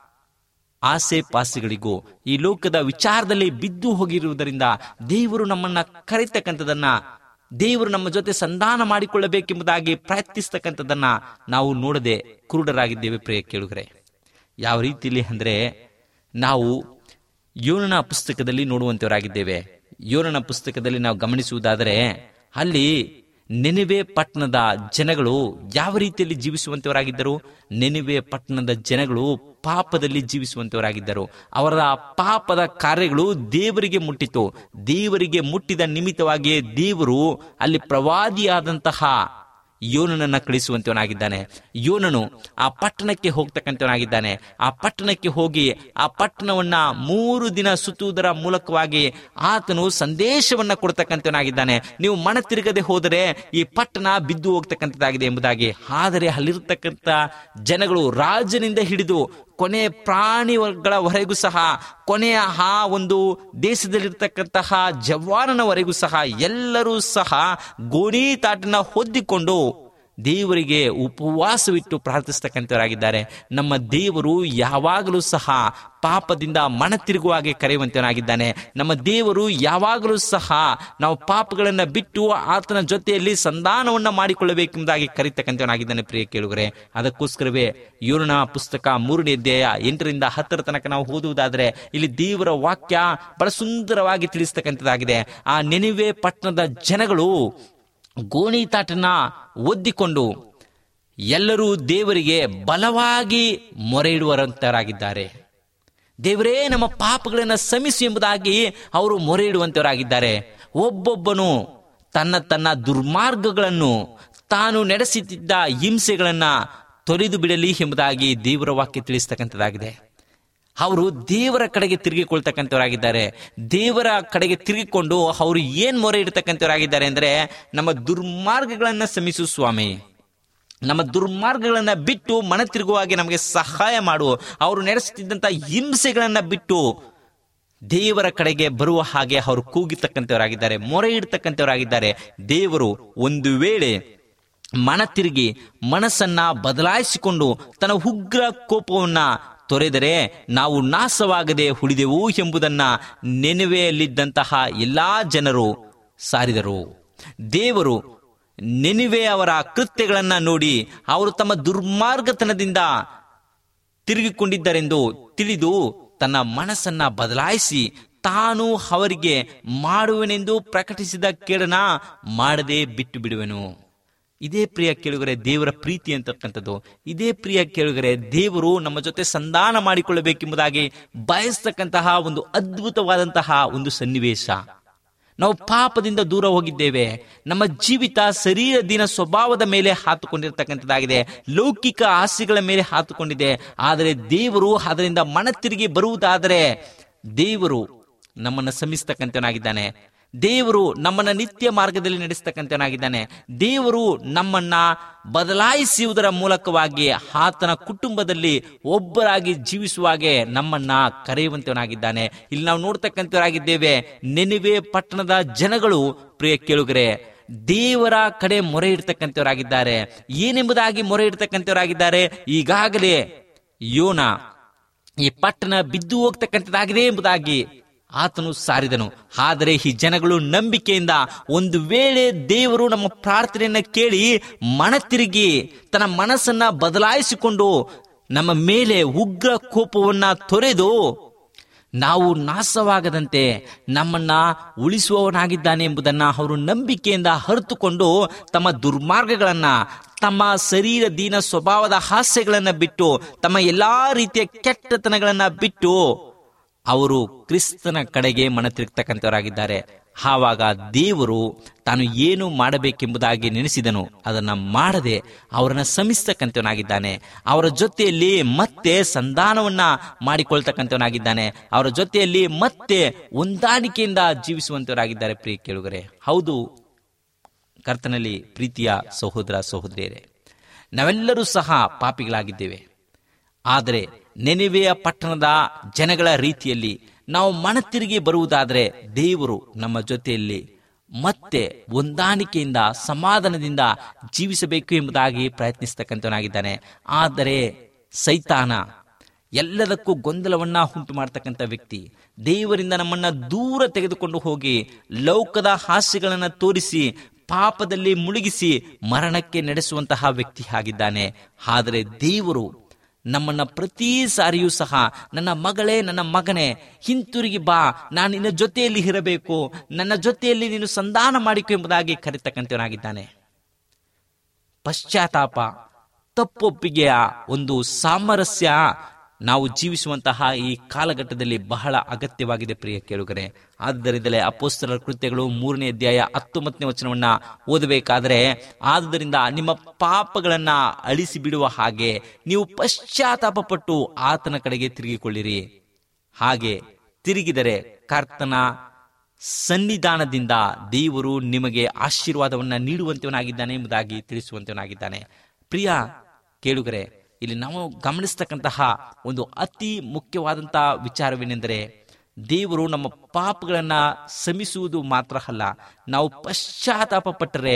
ಆಸೆ ಪಾಸೆಗಳಿಗೂ ಈ ಲೋಕದ ವಿಚಾರದಲ್ಲಿ ಬಿದ್ದು ಹೋಗಿರುವುದರಿಂದ ದೇವರು ನಮ್ಮನ್ನ ಕರೆತಕ್ಕಂಥದನ್ನ ದೇವರು ನಮ್ಮ ಜೊತೆ ಸಂಧಾನ ಮಾಡಿಕೊಳ್ಳಬೇಕೆಂಬುದಾಗಿ ಪ್ರಯತ್ನಿಸ್ತಕ್ಕಂಥದ್ದನ್ನ ನಾವು ನೋಡದೆ ಕುರುಡರಾಗಿದ್ದೇವೆ ಪ್ರಿಯ ಕೇಳುಗರೆ ಯಾವ ರೀತಿಯಲ್ಲಿ ಅಂದ್ರೆ ನಾವು ಯೋನನ ಪುಸ್ತಕದಲ್ಲಿ ನೋಡುವಂತವರಾಗಿದ್ದೇವೆ ಯೋನನ ಪುಸ್ತಕದಲ್ಲಿ ನಾವು ಗಮನಿಸುವುದಾದರೆ ಅಲ್ಲಿ ನೆನೆವೆ ಪಟ್ಟಣದ ಜನಗಳು ಯಾವ ರೀತಿಯಲ್ಲಿ ಜೀವಿಸುವಂತವರಾಗಿದ್ದರು ನೆನೆವೆ ಪಟ್ಟಣದ ಜನಗಳು ಪಾಪದಲ್ಲಿ ಜೀವಿಸುವಂತವರಾಗಿದ್ದರು ಅವರ ಪಾಪದ ಕಾರ್ಯಗಳು ದೇವರಿಗೆ ಮುಟ್ಟಿತು ದೇವರಿಗೆ ಮುಟ್ಟಿದ ನಿಮಿತ್ತವಾಗಿ ದೇವರು ಅಲ್ಲಿ ಪ್ರವಾದಿಯಾದಂತಹ ಯೋನನನ್ನ ಕಳಿಸುವಂತವನಾಗಿದ್ದಾನೆ ಯೋನನು ಆ ಪಟ್ಟಣಕ್ಕೆ ಹೋಗ್ತಕ್ಕಂಥವನಾಗಿದ್ದಾನೆ ಆ ಪಟ್ಟಣಕ್ಕೆ ಹೋಗಿ ಆ ಪಟ್ಟಣವನ್ನ ಮೂರು ದಿನ ಸುತ್ತುವುದರ ಮೂಲಕವಾಗಿ ಆತನು ಸಂದೇಶವನ್ನ ಕೊಡ್ತಕ್ಕಂಥವನಾಗಿದ್ದಾನೆ ನೀವು ಮನ ತಿರುಗದೆ ಹೋದರೆ ಈ ಪಟ್ಟಣ ಬಿದ್ದು ಹೋಗ್ತಕ್ಕಂಥದ್ದಾಗಿದೆ ಎಂಬುದಾಗಿ ಆದರೆ ಅಲ್ಲಿರ್ತಕ್ಕಂಥ ಜನಗಳು ರಾಜನಿಂದ ಹಿಡಿದು ಕೊನೆ ಪ್ರಾಣಿಗಳವರೆಗೂ ಸಹ ಕೊನೆಯ ಆ ಒಂದು ದೇಶದಲ್ಲಿರ್ತಕ್ಕಂತಹ ಜವಾನನವರೆಗೂ ಸಹ ಎಲ್ಲರೂ ಸಹ ಗೋಣಿ ತಾಟನ ಹೊದ್ದಿಕೊಂಡು ದೇವರಿಗೆ ಉಪವಾಸವಿಟ್ಟು ಪ್ರಾರ್ಥಿಸ್ತಕ್ಕಂಥವರಾಗಿದ್ದಾರೆ ನಮ್ಮ ದೇವರು ಯಾವಾಗಲೂ ಸಹ ಪಾಪದಿಂದ ಮನ ತಿರುಗುವ ಹಾಗೆ ಕರೆಯುವಂತವನಾಗಿದ್ದಾನೆ ನಮ್ಮ ದೇವರು ಯಾವಾಗಲೂ ಸಹ ನಾವು ಪಾಪಗಳನ್ನು ಬಿಟ್ಟು ಆತನ ಜೊತೆಯಲ್ಲಿ ಸಂಧಾನವನ್ನ ಮಾಡಿಕೊಳ್ಳಬೇಕೆಂಬುದಾಗಿ ಕರೀತಕ್ಕಂಥವನಾಗಿದ್ದಾನೆ ಪ್ರಿಯ ಕೇಳುಗರೆ ಅದಕ್ಕೋಸ್ಕರವೇ ಯೋರ್ಣ ಪುಸ್ತಕ ಮೂರನೇ ಅಧ್ಯಾಯ ಎಂಟರಿಂದ ಹತ್ತರ ತನಕ ನಾವು ಓದುವುದಾದ್ರೆ ಇಲ್ಲಿ ದೇವರ ವಾಕ್ಯ ಬಹಳ ಸುಂದರವಾಗಿ ತಿಳಿಸ್ತಕ್ಕಂಥದ್ದಾಗಿದೆ ಆ ನೆನೆವೆ ಪಟ್ಟಣದ ಜನಗಳು ಗೋಣಿತಾಟನ ಒದ್ದಿಕೊಂಡು ಎಲ್ಲರೂ ದೇವರಿಗೆ ಬಲವಾಗಿ ಮೊರೆ ಇಡುವಂತವರಾಗಿದ್ದಾರೆ ದೇವರೇ ನಮ್ಮ ಪಾಪಗಳನ್ನು ಸಮಿಸು ಎಂಬುದಾಗಿ ಅವರು ಮೊರೆ ಇಡುವಂತವರಾಗಿದ್ದಾರೆ ಒಬ್ಬೊಬ್ಬನು ತನ್ನ ತನ್ನ ದುರ್ಮಾರ್ಗಗಳನ್ನು ತಾನು ನಡೆಸುತ್ತಿದ್ದ ಹಿಂಸೆಗಳನ್ನ ತೊರೆದು ಬಿಡಲಿ ಎಂಬುದಾಗಿ ದೇವರ ವಾಕ್ಯ ತಿಳಿಸ್ತಕ್ಕಂಥದ್ದಾಗಿದೆ ಅವರು ದೇವರ ಕಡೆಗೆ ತಿರುಗಿಕೊಳ್ತಕ್ಕಂಥವರಾಗಿದ್ದಾರೆ ದೇವರ ಕಡೆಗೆ ತಿರುಗಿಕೊಂಡು ಅವರು ಏನ್ ಮೊರೆ ಇಡ್ತಕ್ಕಂಥವರಾಗಿದ್ದಾರೆ ಅಂದ್ರೆ ನಮ್ಮ ದುರ್ಮಾರ್ಗಗಳನ್ನ ಸಮಿಸು ಸ್ವಾಮಿ ನಮ್ಮ ದುರ್ಮಾರ್ಗಗಳನ್ನ ಬಿಟ್ಟು ಮನ ತಿರುಗುವಾಗೆ ನಮಗೆ ಸಹಾಯ ಮಾಡು ಅವರು ನಡೆಸುತ್ತಿದ್ದಂಥ ಹಿಂಸೆಗಳನ್ನ ಬಿಟ್ಟು ದೇವರ ಕಡೆಗೆ ಬರುವ ಹಾಗೆ ಅವರು ಕೂಗಿರ್ತಕ್ಕಂಥವರಾಗಿದ್ದಾರೆ ಮೊರೆ ಇಡ್ತಕ್ಕಂಥವರಾಗಿದ್ದಾರೆ ದೇವರು ಒಂದು ವೇಳೆ ಮನ ತಿರುಗಿ ಮನಸ್ಸನ್ನ ಬದಲಾಯಿಸಿಕೊಂಡು ತನ್ನ ಉಗ್ರ ಕೋಪವನ್ನ ತೊರೆದರೆ ನಾವು ನಾಶವಾಗದೆ ಉಳಿದೆವು ಎಂಬುದನ್ನ ನೆನವೆಯಲ್ಲಿದ್ದಂತಹ ಎಲ್ಲಾ ಜನರು ಸಾರಿದರು ದೇವರು ನೆನಿವೆ ಅವರ ಕೃತ್ಯಗಳನ್ನ ನೋಡಿ ಅವರು ತಮ್ಮ ದುರ್ಮಾರ್ಗತನದಿಂದ ತಿರುಗಿಕೊಂಡಿದ್ದರೆಂದು ತಿಳಿದು ತನ್ನ ಮನಸ್ಸನ್ನ ಬದಲಾಯಿಸಿ ತಾನು ಅವರಿಗೆ ಮಾಡುವೆನೆಂದು ಪ್ರಕಟಿಸಿದ ಕೇಡನ ಮಾಡದೆ ಬಿಟ್ಟು ಬಿಡುವೆನು ಇದೇ ಪ್ರಿಯ ಕೇಳುಗರೆ ದೇವರ ಪ್ರೀತಿ ಅಂತಕ್ಕಂಥದ್ದು ಇದೇ ಪ್ರಿಯ ಕೇಳುಗರೆ ದೇವರು ನಮ್ಮ ಜೊತೆ ಸಂಧಾನ ಮಾಡಿಕೊಳ್ಳಬೇಕೆಂಬುದಾಗಿ ಬಯಸ್ತಕ್ಕಂತಹ ಒಂದು ಅದ್ಭುತವಾದಂತಹ ಒಂದು ಸನ್ನಿವೇಶ ನಾವು ಪಾಪದಿಂದ ದೂರ ಹೋಗಿದ್ದೇವೆ ನಮ್ಮ ಜೀವಿತ ಶರೀರ ದಿನ ಸ್ವಭಾವದ ಮೇಲೆ ಹಾತುಕೊಂಡಿರ್ತಕ್ಕಂಥದ್ದಾಗಿದೆ ಲೌಕಿಕ ಆಸೆಗಳ ಮೇಲೆ ಹಾತುಕೊಂಡಿದೆ ಆದರೆ ದೇವರು ಅದರಿಂದ ಮನ ತಿರುಗಿ ಬರುವುದಾದರೆ ದೇವರು ನಮ್ಮನ್ನು ಸಮಿಸ್ತಕ್ಕಂಥವನಾಗಿದ್ದಾನೆ ದೇವರು ನಮ್ಮನ್ನ ನಿತ್ಯ ಮಾರ್ಗದಲ್ಲಿ ನಡೆಸ್ತಕ್ಕಂಥವನಾಗಿದ್ದಾನೆ ದೇವರು ನಮ್ಮನ್ನ ಬದಲಾಯಿಸುವುದರ ಮೂಲಕವಾಗಿ ಆತನ ಕುಟುಂಬದಲ್ಲಿ ಒಬ್ಬರಾಗಿ ಜೀವಿಸುವಾಗೆ ನಮ್ಮನ್ನ ಕರೆಯುವಂತವನಾಗಿದ್ದಾನೆ ಇಲ್ಲಿ ನಾವು ನೋಡ್ತಕ್ಕಂಥವರಾಗಿದ್ದೇವೆ ನೆನೆವೆ ಪಟ್ಟಣದ ಜನಗಳು ಪ್ರಿಯ ಕೇಳುಗರೆ ದೇವರ ಕಡೆ ಮೊರೆ ಇಡ್ತಕ್ಕಂಥವರಾಗಿದ್ದಾರೆ ಏನೆಂಬುದಾಗಿ ಮೊರೆ ಇಡ್ತಕ್ಕಂಥವರಾಗಿದ್ದಾರೆ ಈಗಾಗಲೇ ಯೋನ ಈ ಪಟ್ಟಣ ಬಿದ್ದು ಹೋಗ್ತಕ್ಕಂಥದ್ದಾಗಿದೆ ಎಂಬುದಾಗಿ ಆತನು ಸಾರಿದನು ಆದರೆ ಈ ಜನಗಳು ನಂಬಿಕೆಯಿಂದ ಒಂದು ವೇಳೆ ದೇವರು ನಮ್ಮ ಪ್ರಾರ್ಥನೆಯನ್ನ ಕೇಳಿ ಮನ ತಿರುಗಿ ತನ್ನ ಮನಸ್ಸನ್ನ ಬದಲಾಯಿಸಿಕೊಂಡು ನಮ್ಮ ಮೇಲೆ ಉಗ್ರ ಕೋಪವನ್ನ ತೊರೆದು ನಾವು ನಾಶವಾಗದಂತೆ ನಮ್ಮನ್ನ ಉಳಿಸುವವನಾಗಿದ್ದಾನೆ ಎಂಬುದನ್ನ ಅವರು ನಂಬಿಕೆಯಿಂದ ಹರಿತುಕೊಂಡು ತಮ್ಮ ದುರ್ಮಾರ್ಗಗಳನ್ನ ತಮ್ಮ ಶರೀರ ದೀನ ಸ್ವಭಾವದ ಹಾಸ್ಯಗಳನ್ನ ಬಿಟ್ಟು ತಮ್ಮ ಎಲ್ಲಾ ರೀತಿಯ ಕೆಟ್ಟತನಗಳನ್ನ ಬಿಟ್ಟು ಅವರು ಕ್ರಿಸ್ತನ ಕಡೆಗೆ ಮನ ತಿರುಗ್ತಕ್ಕಂಥವರಾಗಿದ್ದಾರೆ ಆವಾಗ ದೇವರು ತಾನು ಏನು ಮಾಡಬೇಕೆಂಬುದಾಗಿ ನೆನೆಸಿದನು ಅದನ್ನ ಮಾಡದೆ ಅವರನ್ನ ಸಮಿಸ್ತಕ್ಕಂಥವನಾಗಿದ್ದಾನೆ ಅವರ ಜೊತೆಯಲ್ಲಿ ಮತ್ತೆ ಸಂಧಾನವನ್ನ ಮಾಡಿಕೊಳ್ತಕ್ಕಂಥವನಾಗಿದ್ದಾನೆ ಅವರ ಜೊತೆಯಲ್ಲಿ ಮತ್ತೆ ಹೊಂದಾಣಿಕೆಯಿಂದ ಜೀವಿಸುವಂತವರಾಗಿದ್ದಾರೆ ಪ್ರಿಯ ಕೇಳುಗರೆ ಹೌದು ಕರ್ತನಲ್ಲಿ ಪ್ರೀತಿಯ ಸಹೋದರ ಸಹೋದರಿಯರೇ ನಾವೆಲ್ಲರೂ ಸಹ ಪಾಪಿಗಳಾಗಿದ್ದೇವೆ ಆದರೆ ನೆನೆವೆಯ ಪಟ್ಟಣದ ಜನಗಳ ರೀತಿಯಲ್ಲಿ ನಾವು ಮನತಿರುಗಿ ಬರುವುದಾದರೆ ದೇವರು ನಮ್ಮ ಜೊತೆಯಲ್ಲಿ ಮತ್ತೆ ಹೊಂದಾಣಿಕೆಯಿಂದ ಸಮಾಧಾನದಿಂದ ಜೀವಿಸಬೇಕು ಎಂಬುದಾಗಿ ಪ್ರಯತ್ನಿಸ್ತಕ್ಕಂಥವನಾಗಿದ್ದಾನೆ ಆದರೆ ಸೈತಾನ ಎಲ್ಲದಕ್ಕೂ ಗೊಂದಲವನ್ನ ಉಂಟು ಮಾಡ್ತಕ್ಕಂಥ ವ್ಯಕ್ತಿ ದೇವರಿಂದ ನಮ್ಮನ್ನ ದೂರ ತೆಗೆದುಕೊಂಡು ಹೋಗಿ ಲೌಕದ ಹಾಸ್ಯಗಳನ್ನ ತೋರಿಸಿ ಪಾಪದಲ್ಲಿ ಮುಳುಗಿಸಿ ಮರಣಕ್ಕೆ ನಡೆಸುವಂತಹ ವ್ಯಕ್ತಿ ಆಗಿದ್ದಾನೆ ಆದರೆ ದೇವರು ನಮ್ಮನ್ನ ಪ್ರತಿ ಸಾರಿಯೂ ಸಹ ನನ್ನ ಮಗಳೇ ನನ್ನ ಮಗನೇ ಹಿಂತಿರುಗಿ ಬಾ ನಾನು ನಿನ್ನ ಜೊತೆಯಲ್ಲಿ ಇರಬೇಕು ನನ್ನ ಜೊತೆಯಲ್ಲಿ ನೀನು ಸಂಧಾನ ಮಾಡಿಕೊ ಎಂಬುದಾಗಿ ಕರೆತಕ್ಕಂಥವನಾಗಿದ್ದಾನೆ ಪಶ್ಚಾತ್ತಾಪ ತಪ್ಪೊಪ್ಪಿಗೆಯ ಒಂದು ಸಾಮರಸ್ಯ ನಾವು ಜೀವಿಸುವಂತಹ ಈ ಕಾಲಘಟ್ಟದಲ್ಲಿ ಬಹಳ ಅಗತ್ಯವಾಗಿದೆ ಪ್ರಿಯ ಕೇಳುಗರೆ ಆದ್ದರಿಂದಲೇ ಅಪೋಸ್ತಲರ ಕೃತ್ಯಗಳು ಮೂರನೇ ಅಧ್ಯಾಯ ಹತ್ತೊಂಬತ್ತನೇ ವಚನವನ್ನ ಓದಬೇಕಾದರೆ ಆದುದರಿಂದ ನಿಮ್ಮ ಪಾಪಗಳನ್ನ ಅಳಿಸಿ ಬಿಡುವ ಹಾಗೆ ನೀವು ಪಶ್ಚಾತ್ತಾಪ ಪಟ್ಟು ಆತನ ಕಡೆಗೆ ತಿರುಗಿಕೊಳ್ಳಿರಿ ಹಾಗೆ ತಿರುಗಿದರೆ ಕರ್ತನ ಸನ್ನಿಧಾನದಿಂದ ದೇವರು ನಿಮಗೆ ಆಶೀರ್ವಾದವನ್ನ ನೀಡುವಂತವನಾಗಿದ್ದಾನೆ ಎಂಬುದಾಗಿ ತಿಳಿಸುವಂತವನಾಗಿದ್ದಾನೆ ಪ್ರಿಯ ಕೇಳುಗರೆ ಇಲ್ಲಿ ನಾವು ಗಮನಿಸ್ತಕ್ಕಂತಹ ಒಂದು ಅತಿ ಮುಖ್ಯವಾದಂತಹ ವಿಚಾರವೇನೆಂದರೆ ದೇವರು ನಮ್ಮ ಪಾಪಗಳನ್ನ ಸಮಿಸುವುದು ಮಾತ್ರ ಅಲ್ಲ ನಾವು ಪಶ್ಚಾತ್ತಾಪ ಪಟ್ಟರೆ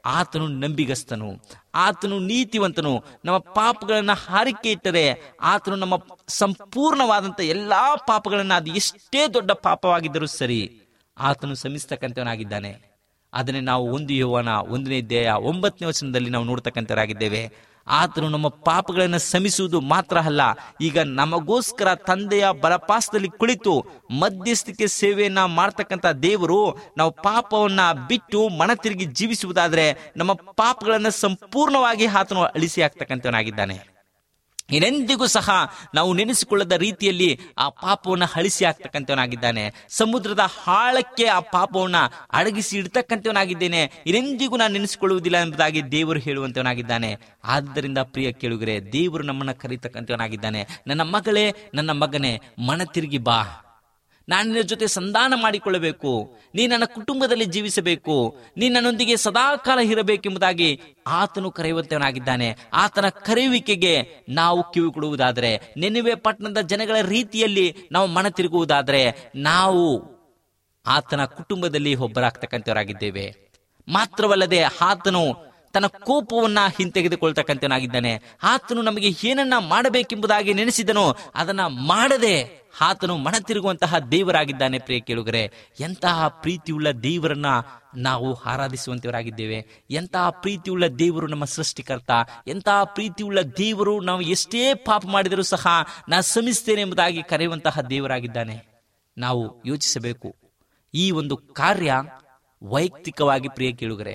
ಆತನು ನಂಬಿಗಸ್ತನು ಆತನು ನೀತಿವಂತನು ನಮ್ಮ ಪಾಪಗಳನ್ನ ಹಾರಿಕೆ ಇಟ್ಟರೆ ಆತನು ನಮ್ಮ ಸಂಪೂರ್ಣವಾದಂತ ಎಲ್ಲಾ ಪಾಪಗಳನ್ನ ಅದು ಎಷ್ಟೇ ದೊಡ್ಡ ಪಾಪವಾಗಿದ್ದರೂ ಸರಿ ಆತನು ಶ್ರಮಿಸ್ತಕ್ಕಂಥವನಾಗಿದ್ದಾನೆ ಅದನ್ನೇ ನಾವು ಒಂದು ಯೋವನ ಒಂದನೇ ಅಧ್ಯಾಯ ಒಂಬತ್ತನೇ ವಚನದಲ್ಲಿ ನಾವು ನೋಡ್ತಕ್ಕಂಥವರಾಗಿದ್ದೇವೆ ಆತನು ನಮ್ಮ ಪಾಪಗಳನ್ನು ಶಮಿಸುವುದು ಮಾತ್ರ ಅಲ್ಲ ಈಗ ನಮಗೋಸ್ಕರ ತಂದೆಯ ಬಲಪಾಸದಲ್ಲಿ ಕುಳಿತು ಮಧ್ಯಸ್ಥಿಕೆ ಸೇವೆಯನ್ನ ಮಾಡ್ತಕ್ಕಂಥ ದೇವರು ನಾವು ಪಾಪವನ್ನ ಬಿಟ್ಟು ಮನ ತಿರುಗಿ ಜೀವಿಸುವುದಾದ್ರೆ ನಮ್ಮ ಪಾಪಗಳನ್ನು ಸಂಪೂರ್ಣವಾಗಿ ಆತನು ಅಳಿಸಿ ಹಾಕ್ತಕ್ಕಂಥವನಾಗಿದ್ದಾನೆ ಇನ್ನೆಂದಿಗೂ ಸಹ ನಾವು ನೆನೆಸಿಕೊಳ್ಳದ ರೀತಿಯಲ್ಲಿ ಆ ಪಾಪವನ್ನು ಅಳಿಸಿ ಹಾಕ್ತಕ್ಕಂಥವನಾಗಿದ್ದಾನೆ ಸಮುದ್ರದ ಹಾಳಕ್ಕೆ ಆ ಪಾಪವನ್ನ ಅಡಗಿಸಿ ಇಡ್ತಕ್ಕಂಥವನಾಗಿದ್ದೇನೆ ಇನ್ನೆಂದಿಗೂ ನಾನು ನೆನೆಸಿಕೊಳ್ಳುವುದಿಲ್ಲ ಎಂಬುದಾಗಿ ದೇವರು ಹೇಳುವಂತವನಾಗಿದ್ದಾನೆ ಆದ್ದರಿಂದ ಪ್ರಿಯ ಕೇಳುಗರೆ ದೇವರು ನಮ್ಮನ್ನ ಕರೀತಕ್ಕಂಥವನಾಗಿದ್ದಾನೆ ನನ್ನ ಮಗಳೇ ನನ್ನ ಮಗನೇ ಮನ ತಿರುಗಿ ಬಾ ನಾನು ನಿನ್ನ ಜೊತೆ ಸಂಧಾನ ಮಾಡಿಕೊಳ್ಳಬೇಕು ನೀ ನನ್ನ ಕುಟುಂಬದಲ್ಲಿ ಜೀವಿಸಬೇಕು ನೀ ನನ್ನೊಂದಿಗೆ ಸದಾಕಾಲ ಇರಬೇಕೆಂಬುದಾಗಿ ಆತನು ಕರೆಯುವಂತವನಾಗಿದ್ದಾನೆ ಆತನ ಕರೆಯುವಿಕೆಗೆ ನಾವು ಕಿವಿ ಕೊಡುವುದಾದರೆ ನೆನವೆ ಪಟ್ಟಣದ ಜನಗಳ ರೀತಿಯಲ್ಲಿ ನಾವು ಮನ ತಿರುಗುವುದಾದರೆ ನಾವು ಆತನ ಕುಟುಂಬದಲ್ಲಿ ಒಬ್ಬರಾಗ್ತಕ್ಕಂಥವರಾಗಿದ್ದೇವೆ ಮಾತ್ರವಲ್ಲದೆ ಆತನು ತನ್ನ ಕೋಪವನ್ನ ಹಿಂತೆಗೆದುಕೊಳ್ತಕ್ಕಂಥವನಾಗಿದ್ದಾನೆ ಆತನು ನಮಗೆ ಏನನ್ನ ಮಾಡಬೇಕೆಂಬುದಾಗಿ ನೆನೆಸಿದನೋ ಅದನ್ನ ಮಾಡದೆ ಆತನು ಮನ ತಿರುಗುವಂತಹ ದೇವರಾಗಿದ್ದಾನೆ ಪ್ರಿಯ ಕೇಳುಗರೆ ಎಂತಹ ಪ್ರೀತಿಯುಳ್ಳ ದೇವರನ್ನ ನಾವು ಆರಾಧಿಸುವಂತವರಾಗಿದ್ದೇವೆ ಎಂತಹ ಪ್ರೀತಿಯುಳ್ಳ ದೇವರು ನಮ್ಮ ಸೃಷ್ಟಿಕರ್ತ ಎಂತಹ ಪ್ರೀತಿಯುಳ್ಳ ದೇವರು ನಾವು ಎಷ್ಟೇ ಪಾಪ ಮಾಡಿದರೂ ಸಹ ನಾ ಶ್ರಮಿಸ್ತೇನೆ ಎಂಬುದಾಗಿ ಕರೆಯುವಂತಹ ದೇವರಾಗಿದ್ದಾನೆ ನಾವು ಯೋಚಿಸಬೇಕು ಈ ಒಂದು ಕಾರ್ಯ ವೈಯಕ್ತಿಕವಾಗಿ ಪ್ರಿಯ ಕೇಳುಗರೆ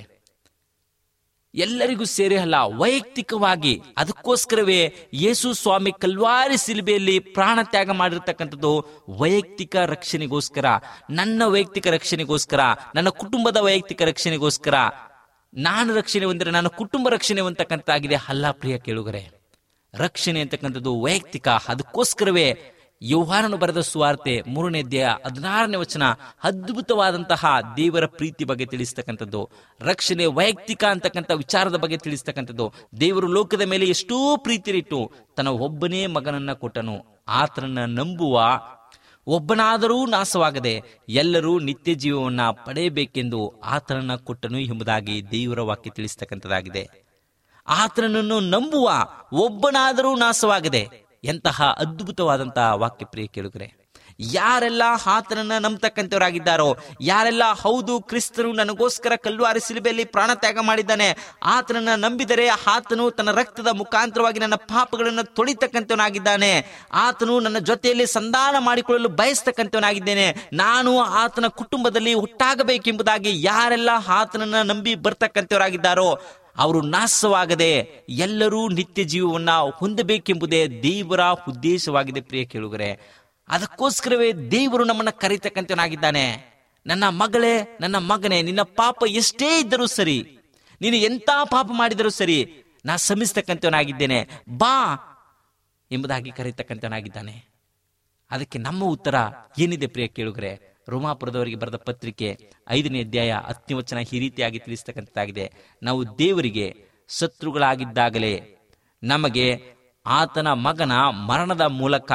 ಎಲ್ಲರಿಗೂ ಸೇರಿ ಅಲ್ಲ ವೈಯಕ್ತಿಕವಾಗಿ ಅದಕ್ಕೋಸ್ಕರವೇ ಯೇಸು ಸ್ವಾಮಿ ಕಲ್ವಾರಿ ಸಿಲುಬೆಯಲ್ಲಿ ಪ್ರಾಣ ತ್ಯಾಗ ಮಾಡಿರ್ತಕ್ಕಂಥದ್ದು ವೈಯಕ್ತಿಕ ರಕ್ಷಣೆಗೋಸ್ಕರ ನನ್ನ ವೈಯಕ್ತಿಕ ರಕ್ಷಣೆಗೋಸ್ಕರ ನನ್ನ ಕುಟುಂಬದ ವೈಯಕ್ತಿಕ ರಕ್ಷಣೆಗೋಸ್ಕರ ನಾನು ರಕ್ಷಣೆ ಹೊಂದಿರ ನನ್ನ ಕುಟುಂಬ ರಕ್ಷಣೆ ಹೊಂದತಕ್ಕಂಥದ್ದಾಗಿದೆ ಅಲ್ಲ ಪ್ರಿಯ ಕೇಳುಗರೆ ರಕ್ಷಣೆ ಅಂತಕ್ಕಂಥದ್ದು ವೈಯಕ್ತಿಕ ಅದಕ್ಕೋಸ್ಕರವೇ ಯೌಹಾನನು ಬರೆದ ಸುವಾರ್ತೆ ಮೂರನೇ ಅಧ್ಯಾಯ ಹದಿನಾರನೇ ವಚನ ಅದ್ಭುತವಾದಂತಹ ದೇವರ ಪ್ರೀತಿ ಬಗ್ಗೆ ತಿಳಿಸ್ತಕ್ಕಂಥದ್ದು ರಕ್ಷಣೆ ವೈಯಕ್ತಿಕ ಅಂತಕ್ಕಂಥ ವಿಚಾರದ ಬಗ್ಗೆ ತಿಳಿಸ್ತಕ್ಕಂಥದ್ದು ದೇವರು ಲೋಕದ ಮೇಲೆ ಎಷ್ಟೋ ಪ್ರೀತಿರಿಟ್ಟು ತನ್ನ ಒಬ್ಬನೇ ಮಗನನ್ನ ಕೊಟ್ಟನು ಆತನನ್ನ ನಂಬುವ ಒಬ್ಬನಾದರೂ ನಾಶವಾಗದೆ ಎಲ್ಲರೂ ನಿತ್ಯ ಜೀವವನ್ನ ಪಡೆಯಬೇಕೆಂದು ಆತನನ್ನ ಕೊಟ್ಟನು ಎಂಬುದಾಗಿ ದೇವರ ವಾಕ್ಯ ತಿಳಿಸ್ತಕ್ಕಂಥದ್ದಾಗಿದೆ ಆತನನ್ನು ನಂಬುವ ಒಬ್ಬನಾದರೂ ನಾಶವಾಗದೆ ಎಂತಹ ಅದ್ಭುತವಾದಂತಹ ವಾಕ್ಯ ಪ್ರಿಯ ಕೇಳುಗರೆ ಯಾರೆಲ್ಲ ಆತನನ್ನ ನಂಬತಕ್ಕಂಥವರಾಗಿದ್ದಾರೋ ಯಾರೆಲ್ಲ ಹೌದು ಕ್ರಿಸ್ತನು ನನಗೋಸ್ಕರ ಕಲ್ವಾರಿ ಸಿಲುಬೆಯಲ್ಲಿ ಪ್ರಾಣ ತ್ಯಾಗ ಮಾಡಿದ್ದಾನೆ ಆತನನ್ನ ನಂಬಿದರೆ ಆತನು ತನ್ನ ರಕ್ತದ ಮುಖಾಂತರವಾಗಿ ನನ್ನ ಪಾಪಗಳನ್ನು ತೊಳಿತಕ್ಕಂಥವನಾಗಿದ್ದಾನೆ ಆತನು ನನ್ನ ಜೊತೆಯಲ್ಲಿ ಸಂಧಾನ ಮಾಡಿಕೊಳ್ಳಲು ಬಯಸ್ತಕ್ಕಂಥವನಾಗಿದ್ದೇನೆ ನಾನು ಆತನ ಕುಟುಂಬದಲ್ಲಿ ಹುಟ್ಟಾಗಬೇಕೆಂಬುದಾಗಿ ಯಾರೆಲ್ಲ ಆತನನ್ನ ನಂಬಿ ಬರ್ತಕ್ಕಂಥವರಾಗಿದ್ದಾರೋ ಅವರು ನಾಶವಾಗದೆ ಎಲ್ಲರೂ ನಿತ್ಯ ಜೀವವನ್ನ ಹೊಂದಬೇಕೆಂಬುದೇ ದೇವರ ಉದ್ದೇಶವಾಗಿದೆ ಪ್ರಿಯ ಕೇಳುಗರೆ ಅದಕ್ಕೋಸ್ಕರವೇ ದೇವರು ನಮ್ಮನ್ನ ಕರೀತಕ್ಕಂಥವನಾಗಿದ್ದಾನೆ ನನ್ನ ಮಗಳೇ ನನ್ನ ಮಗನೇ ನಿನ್ನ ಪಾಪ ಎಷ್ಟೇ ಇದ್ದರೂ ಸರಿ ನೀನು ಎಂತ ಪಾಪ ಮಾಡಿದರೂ ಸರಿ ನಾ ಶ್ರಮಿಸ್ತಕ್ಕಂಥವನಾಗಿದ್ದೇನೆ ಬಾ ಎಂಬುದಾಗಿ ಕರೀತಕ್ಕಂಥವನಾಗಿದ್ದಾನೆ ಅದಕ್ಕೆ ನಮ್ಮ ಉತ್ತರ ಏನಿದೆ ಪ್ರಿಯ ಕೇಳುಗರೆ ರೋಮಾಪುರದವರಿಗೆ ಬರೆದ ಪತ್ರಿಕೆ ಐದನೇ ಅಧ್ಯಾಯ ಹತ್ತನೇ ವಚನ ಈ ರೀತಿಯಾಗಿ ತಿಳಿಸ್ತಕ್ಕಂಥದ್ದಾಗಿದೆ ನಾವು ದೇವರಿಗೆ ಶತ್ರುಗಳಾಗಿದ್ದಾಗಲೇ ನಮಗೆ ಆತನ ಮಗನ ಮರಣದ ಮೂಲಕ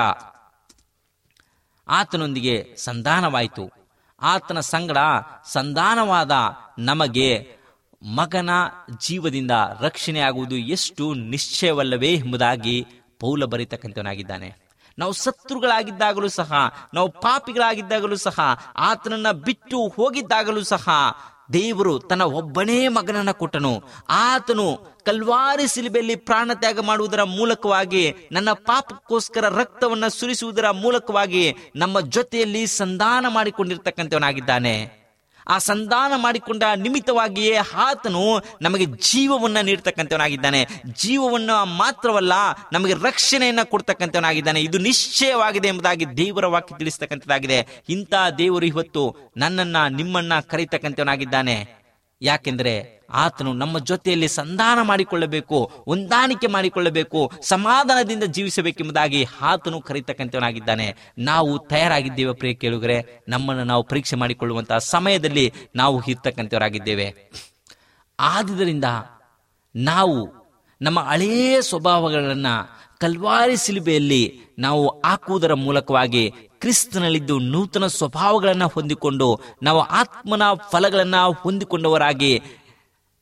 ಆತನೊಂದಿಗೆ ಸಂಧಾನವಾಯಿತು ಆತನ ಸಂಗಡ ಸಂಧಾನವಾದ ನಮಗೆ ಮಗನ ಜೀವದಿಂದ ರಕ್ಷಣೆ ಆಗುವುದು ಎಷ್ಟು ನಿಶ್ಚಯವಲ್ಲವೇ ಎಂಬುದಾಗಿ ಪೌಲ ಬರೀತಕ್ಕಂಥವನಾಗಿದ್ದಾನೆ ನಾವು ಶತ್ರುಗಳಾಗಿದ್ದಾಗಲೂ ಸಹ ನಾವು ಪಾಪಿಗಳಾಗಿದ್ದಾಗಲೂ ಸಹ ಆತನನ್ನ ಬಿಟ್ಟು ಹೋಗಿದ್ದಾಗಲೂ ಸಹ ದೇವರು ತನ್ನ ಒಬ್ಬನೇ ಮಗನನ್ನ ಕೊಟ್ಟನು ಆತನು ಕಲ್ವಾರಿ ಸಿಲುಬೆಯಲ್ಲಿ ಪ್ರಾಣ ತ್ಯಾಗ ಮಾಡುವುದರ ಮೂಲಕವಾಗಿ ನನ್ನ ಪಾಪಕ್ಕೋಸ್ಕರ ರಕ್ತವನ್ನ ಸುರಿಸುವುದರ ಮೂಲಕವಾಗಿ ನಮ್ಮ ಜೊತೆಯಲ್ಲಿ ಸಂಧಾನ ಮಾಡಿಕೊಂಡಿರ್ತಕ್ಕಂಥವನಾಗಿದ್ದಾನೆ ಆ ಸಂಧಾನ ಮಾಡಿಕೊಂಡ ನಿಮಿತ್ತವಾಗಿಯೇ ಆತನು ನಮಗೆ ಜೀವವನ್ನ ನೀಡ್ತಕ್ಕಂಥವನಾಗಿದ್ದಾನೆ ಜೀವವನ್ನು ಮಾತ್ರವಲ್ಲ ನಮಗೆ ರಕ್ಷಣೆಯನ್ನ ಕೊಡ್ತಕ್ಕಂಥವನಾಗಿದ್ದಾನೆ ಇದು ನಿಶ್ಚಯವಾಗಿದೆ ಎಂಬುದಾಗಿ ದೇವರ ವಾಕ್ಯ ತಿಳಿಸ್ತಕ್ಕಂಥದ್ದಾಗಿದೆ ಇಂಥ ದೇವರು ಇವತ್ತು ನನ್ನನ್ನ ನಿಮ್ಮನ್ನ ಕರೀತಕ್ಕಂಥವನಾಗಿದ್ದಾನೆ ಯಾಕೆಂದ್ರೆ ಆತನು ನಮ್ಮ ಜೊತೆಯಲ್ಲಿ ಸಂಧಾನ ಮಾಡಿಕೊಳ್ಳಬೇಕು ಹೊಂದಾಣಿಕೆ ಮಾಡಿಕೊಳ್ಳಬೇಕು ಸಮಾಧಾನದಿಂದ ಜೀವಿಸಬೇಕೆಂಬುದಾಗಿ ಆತನು ಕರೀತಕ್ಕಂಥವನಾಗಿದ್ದಾನೆ ನಾವು ತಯಾರಾಗಿದ್ದೇವೆ ಪ್ರಿಯ ಕೇಳುಗರೆ ನಮ್ಮನ್ನು ನಾವು ಪರೀಕ್ಷೆ ಮಾಡಿಕೊಳ್ಳುವಂತಹ ಸಮಯದಲ್ಲಿ ನಾವು ಇರ್ತಕ್ಕಂಥವರಾಗಿದ್ದೇವೆ ಆದುದರಿಂದ ನಾವು ನಮ್ಮ ಹಳೆಯ ಸ್ವಭಾವಗಳನ್ನ ಕಲ್ವಾರಿ ಸಿಲುಬೆಯಲ್ಲಿ ನಾವು ಹಾಕುವುದರ ಮೂಲಕವಾಗಿ ಕ್ರಿಸ್ತನಲ್ಲಿದ್ದು ನೂತನ ಸ್ವಭಾವಗಳನ್ನು ಹೊಂದಿಕೊಂಡು ನಾವು ಆತ್ಮನ ಫಲಗಳನ್ನ ಹೊಂದಿಕೊಂಡವರಾಗಿ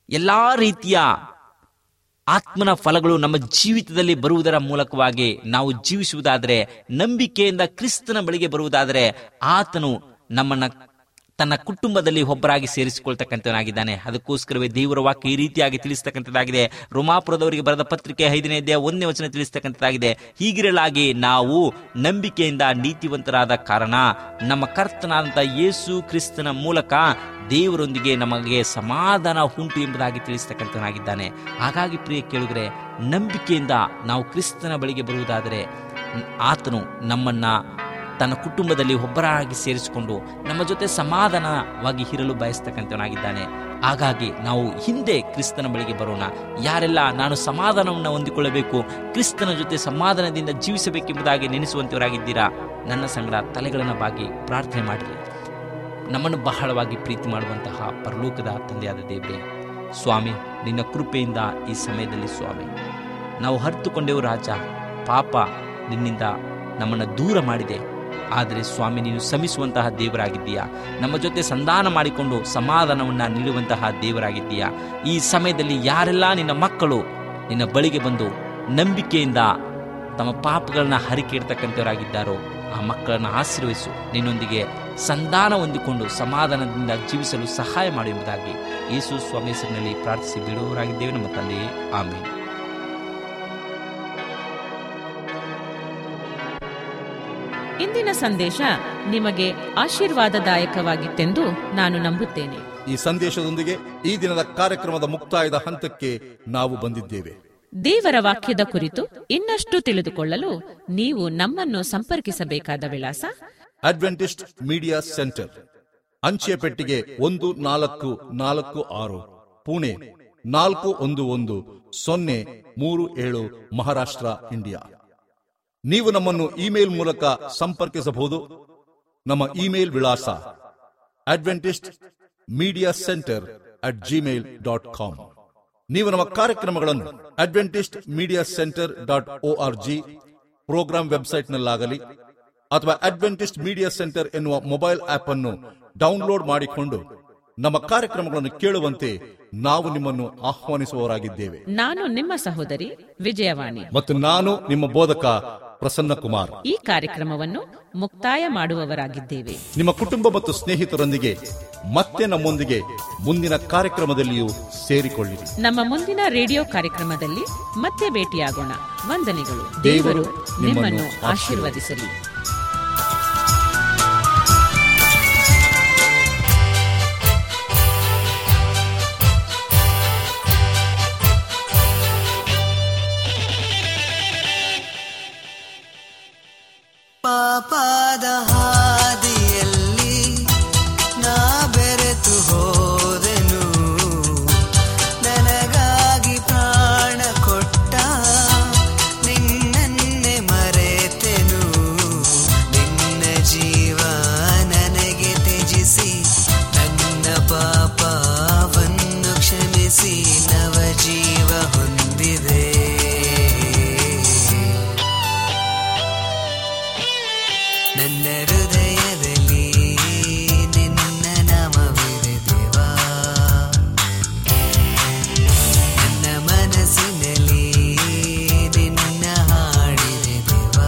ಎಲ್ಲಾ ರೀತಿಯ ಆತ್ಮನ ಫಲಗಳು ನಮ್ಮ ಜೀವಿತದಲ್ಲಿ ಬರುವುದರ ಮೂಲಕವಾಗಿ ನಾವು ಜೀವಿಸುವುದಾದರೆ ನಂಬಿಕೆಯಿಂದ ಕ್ರಿಸ್ತನ ಬಳಿಗೆ ಬರುವುದಾದರೆ ಆತನು ನಮ್ಮನ್ನ ತನ್ನ ಕುಟುಂಬದಲ್ಲಿ ಒಬ್ಬರಾಗಿ ಸೇರಿಸಿಕೊಳ್ತಕ್ಕಂಥವನಾಗಿದ್ದಾನೆ ಅದಕ್ಕೋಸ್ಕರವೇ ದೇವರ ವಾಕ್ಯ ಈ ರೀತಿಯಾಗಿ ತಿಳಿಸ್ತಕ್ಕಂಥದ್ದಾಗಿದೆ ರೋಮಾಪುರದವರಿಗೆ ಬರೆದ ಪತ್ರಿಕೆ ಐದನೇ ಅಧ್ಯಾಯ ಒಂದನೇ ವಚನ ತಿಳಿಸ್ತಕ್ಕಂಥದ್ದಾಗಿದೆ ಹೀಗಿರಲಾಗಿ ನಾವು ನಂಬಿಕೆಯಿಂದ ನೀತಿವಂತರಾದ ಕಾರಣ ನಮ್ಮ ಕರ್ತನಾದಂಥ ಯೇಸು ಕ್ರಿಸ್ತನ ಮೂಲಕ ದೇವರೊಂದಿಗೆ ನಮಗೆ ಸಮಾಧಾನ ಉಂಟು ಎಂಬುದಾಗಿ ತಿಳಿಸ್ತಕ್ಕಂಥವನಾಗಿದ್ದಾನೆ ಹಾಗಾಗಿ ಪ್ರಿಯ ಕೇಳಿದ್ರೆ ನಂಬಿಕೆಯಿಂದ ನಾವು ಕ್ರಿಸ್ತನ ಬಳಿಗೆ ಬರುವುದಾದರೆ ಆತನು ನಮ್ಮನ್ನ ತನ್ನ ಕುಟುಂಬದಲ್ಲಿ ಒಬ್ಬರಾಗಿ ಸೇರಿಸಿಕೊಂಡು ನಮ್ಮ ಜೊತೆ ಸಮಾಧಾನವಾಗಿ ಇರಲು ಬಯಸ್ತಕ್ಕಂಥವನಾಗಿದ್ದಾನೆ ಹಾಗಾಗಿ ನಾವು ಹಿಂದೆ ಕ್ರಿಸ್ತನ ಬಳಿಗೆ ಬರೋಣ ಯಾರೆಲ್ಲ ನಾನು ಸಮಾಧಾನವನ್ನು ಹೊಂದಿಕೊಳ್ಳಬೇಕು ಕ್ರಿಸ್ತನ ಜೊತೆ ಸಮಾಧಾನದಿಂದ ಜೀವಿಸಬೇಕೆಂಬುದಾಗಿ ನೆನೆಸುವಂತವರಾಗಿದ್ದೀರಾ ನನ್ನ ಸಂಗಡ ತಲೆಗಳನ್ನು ಬಾಗಿ ಪ್ರಾರ್ಥನೆ ಮಾಡಿರಿ ನಮ್ಮನ್ನು ಬಹಳವಾಗಿ ಪ್ರೀತಿ ಮಾಡುವಂತಹ ಪರಲೋಕದ ತಂದೆಯಾದ ದೇವರೇ ಸ್ವಾಮಿ ನಿನ್ನ ಕೃಪೆಯಿಂದ ಈ ಸಮಯದಲ್ಲಿ ಸ್ವಾಮಿ ನಾವು ಹರಿತುಕೊಂಡೆವು ರಾಜ ಪಾಪ ನಿನ್ನಿಂದ ನಮ್ಮನ್ನು ದೂರ ಮಾಡಿದೆ ಆದರೆ ಸ್ವಾಮಿ ನೀನು ಶ್ರಮಿಸುವಂತಹ ದೇವರಾಗಿದ್ದೀಯಾ ನಮ್ಮ ಜೊತೆ ಸಂಧಾನ ಮಾಡಿಕೊಂಡು ಸಮಾಧಾನವನ್ನು ನೀಡುವಂತಹ ದೇವರಾಗಿದ್ದೀಯಾ ಈ ಸಮಯದಲ್ಲಿ ಯಾರೆಲ್ಲ ನಿನ್ನ ಮಕ್ಕಳು ನಿನ್ನ ಬಳಿಗೆ ಬಂದು ನಂಬಿಕೆಯಿಂದ ತಮ್ಮ ಪಾಪಗಳನ್ನ ಹರಿಕೆ ಇಡ್ತಕ್ಕಂಥವರಾಗಿದ್ದಾರೋ ಆ ಮಕ್ಕಳನ್ನು ಆಶೀರ್ವಹಿಸು ನಿನ್ನೊಂದಿಗೆ ಸಂಧಾನ ಹೊಂದಿಕೊಂಡು ಸಮಾಧಾನದಿಂದ ಜೀವಿಸಲು ಸಹಾಯ ಮಾಡು ಎಂಬುದಾಗಿ ಯೇಸು ಸ್ವಾಮಿ ಹೆಸರಿನಲ್ಲಿ ಪ್ರಾರ್ಥಿಸಿ ಬಿಡುವವರಾಗಿದ್ದೇವೆ ನಮ್ಮ ತಂದೆಯೇ ಆಮೇಲೆ ಇಂದಿನ ಸಂದೇಶ ನಿಮಗೆ ಆಶೀರ್ವಾದದಾಯಕವಾಗಿತ್ತೆಂದು ನಾನು ನಂಬುತ್ತೇನೆ ಈ ಸಂದೇಶದೊಂದಿಗೆ ಈ ದಿನದ ಕಾರ್ಯಕ್ರಮದ ಮುಕ್ತಾಯದ ಹಂತಕ್ಕೆ ನಾವು ಬಂದಿದ್ದೇವೆ ದೇವರ ವಾಕ್ಯದ ಕುರಿತು ಇನ್ನಷ್ಟು ತಿಳಿದುಕೊಳ್ಳಲು ನೀವು ನಮ್ಮನ್ನು ಸಂಪರ್ಕಿಸಬೇಕಾದ ವಿಳಾಸ ಅಡ್ವೆಂಟಿಸ್ಟ್ ಮೀಡಿಯಾ ಸೆಂಟರ್ ಅಂಚೆ ಪೆಟ್ಟಿಗೆ ಒಂದು ನಾಲ್ಕು ನಾಲ್ಕು ಆರು ಪುಣೆ ನಾಲ್ಕು ಒಂದು ಒಂದು ಸೊನ್ನೆ ಮೂರು ಏಳು ಮಹಾರಾಷ್ಟ್ರ ಇಂಡಿಯಾ ನೀವು ನಮ್ಮನ್ನು ಇಮೇಲ್ ಮೂಲಕ ಸಂಪರ್ಕಿಸಬಹುದು ನಮ್ಮ ಇಮೇಲ್ ವಿಳಾಸ Adventist media centre at Gmail dot com ನೀವು ನಮ್ಮ ಕಾರ್ಯಕ್ರಮಗಳನ್ನು Adventist media centre dot O R G programme ವೆಬ್ಸೈಟ್ನಲ್ಲಾಗಲಿ ಅಥವಾ ಅಡ್ವೆಂಟಿಸ್ಟ್ ಮೀಡಿಯಾ ಸೆಂಟರ್ ಎನ್ನುವ ಮೊಬೈಲ್ ಆಪ್ ಅನ್ನು ಡೌನ್ಲೋಡ್ ಮಾಡಿಕೊಂಡು ನಮ್ಮ ಕಾರ್ಯಕ್ರಮಗಳನ್ನು ಕೇಳುವಂತೆ ನಾವು ನಿಮ್ಮನ್ನು ಆಹ್ವಾನಿಸುವವರಾಗಿದ್ದೇವೆ ನಾನು ನಿಮ್ಮ ಸಹೋದರಿ ವಿಜಯವಾಣಿ ಮತ್ತು ನಾನು ನಿಮ್ಮ ಬೋಧಕ ಪ್ರಸನ್ನ ಕುಮಾರ್ ಈ ಕಾರ್ಯಕ್ರಮವನ್ನು ಮುಕ್ತಾಯ ಮಾಡುವವರಾಗಿದ್ದೇವೆ ನಿಮ್ಮ ಕುಟುಂಬ ಮತ್ತು ಸ್ನೇಹಿತರೊಂದಿಗೆ ಮತ್ತೆ ನಮ್ಮೊಂದಿಗೆ ಮುಂದಿನ ಕಾರ್ಯಕ್ರಮದಲ್ಲಿಯೂ ಸೇರಿಕೊಳ್ಳಿರಿ ನಮ್ಮ ಮುಂದಿನ ರೇಡಿಯೋ ಕಾರ್ಯಕ್ರಮದಲ್ಲಿ ಮತ್ತೆ ಭೇಟಿಯಾಗೋಣ ವಂದನೆಗಳು ದೇವರು ದೇವರು ನಿಮ್ಮನ್ನು ನಿಮ್ಮನ್ನು ಆಶೀರ್ವದಿಸಲಿ ಪಾಪದ ಹಾದಿಯಲ್ಲಿ ನಾ ಬೆರೆತು ಹೋದೆನು ನನಗಾಗಿ ಪ್ರಾಣ ಕೊಟ್ಟ ನಿನ್ನನ್ನೇ ಮರೆತೆನು ನಿನ್ನ ಜೀವ ನನಗೆ ತ್ಯಜಿಸಿ ನನ್ನ ಪಾಪವನ್ನು ಕ್ಷಮಿಸಿ ನವ ಜೀವ ಹೊಂದಿದೆ ನನ್ನ ಹೃದಯದಲ್ಲಿ ನಿನ್ನ ನಾಮವಿದೆ ದೇವಾ ನನ್ನ ಮನಸ್ಸಿನಲ್ಲಿ ನಿನ್ನ ಹಾಡಿದೆ ದೇವಾ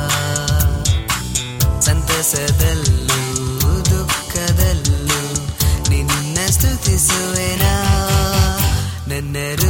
ಸಂತಸದಲ್ಲೂ ದುಃಖದಲ್ಲೂ ನಿನ್ನ ಸ್ತುತಿಸುವೆನಾ ನನ್ನ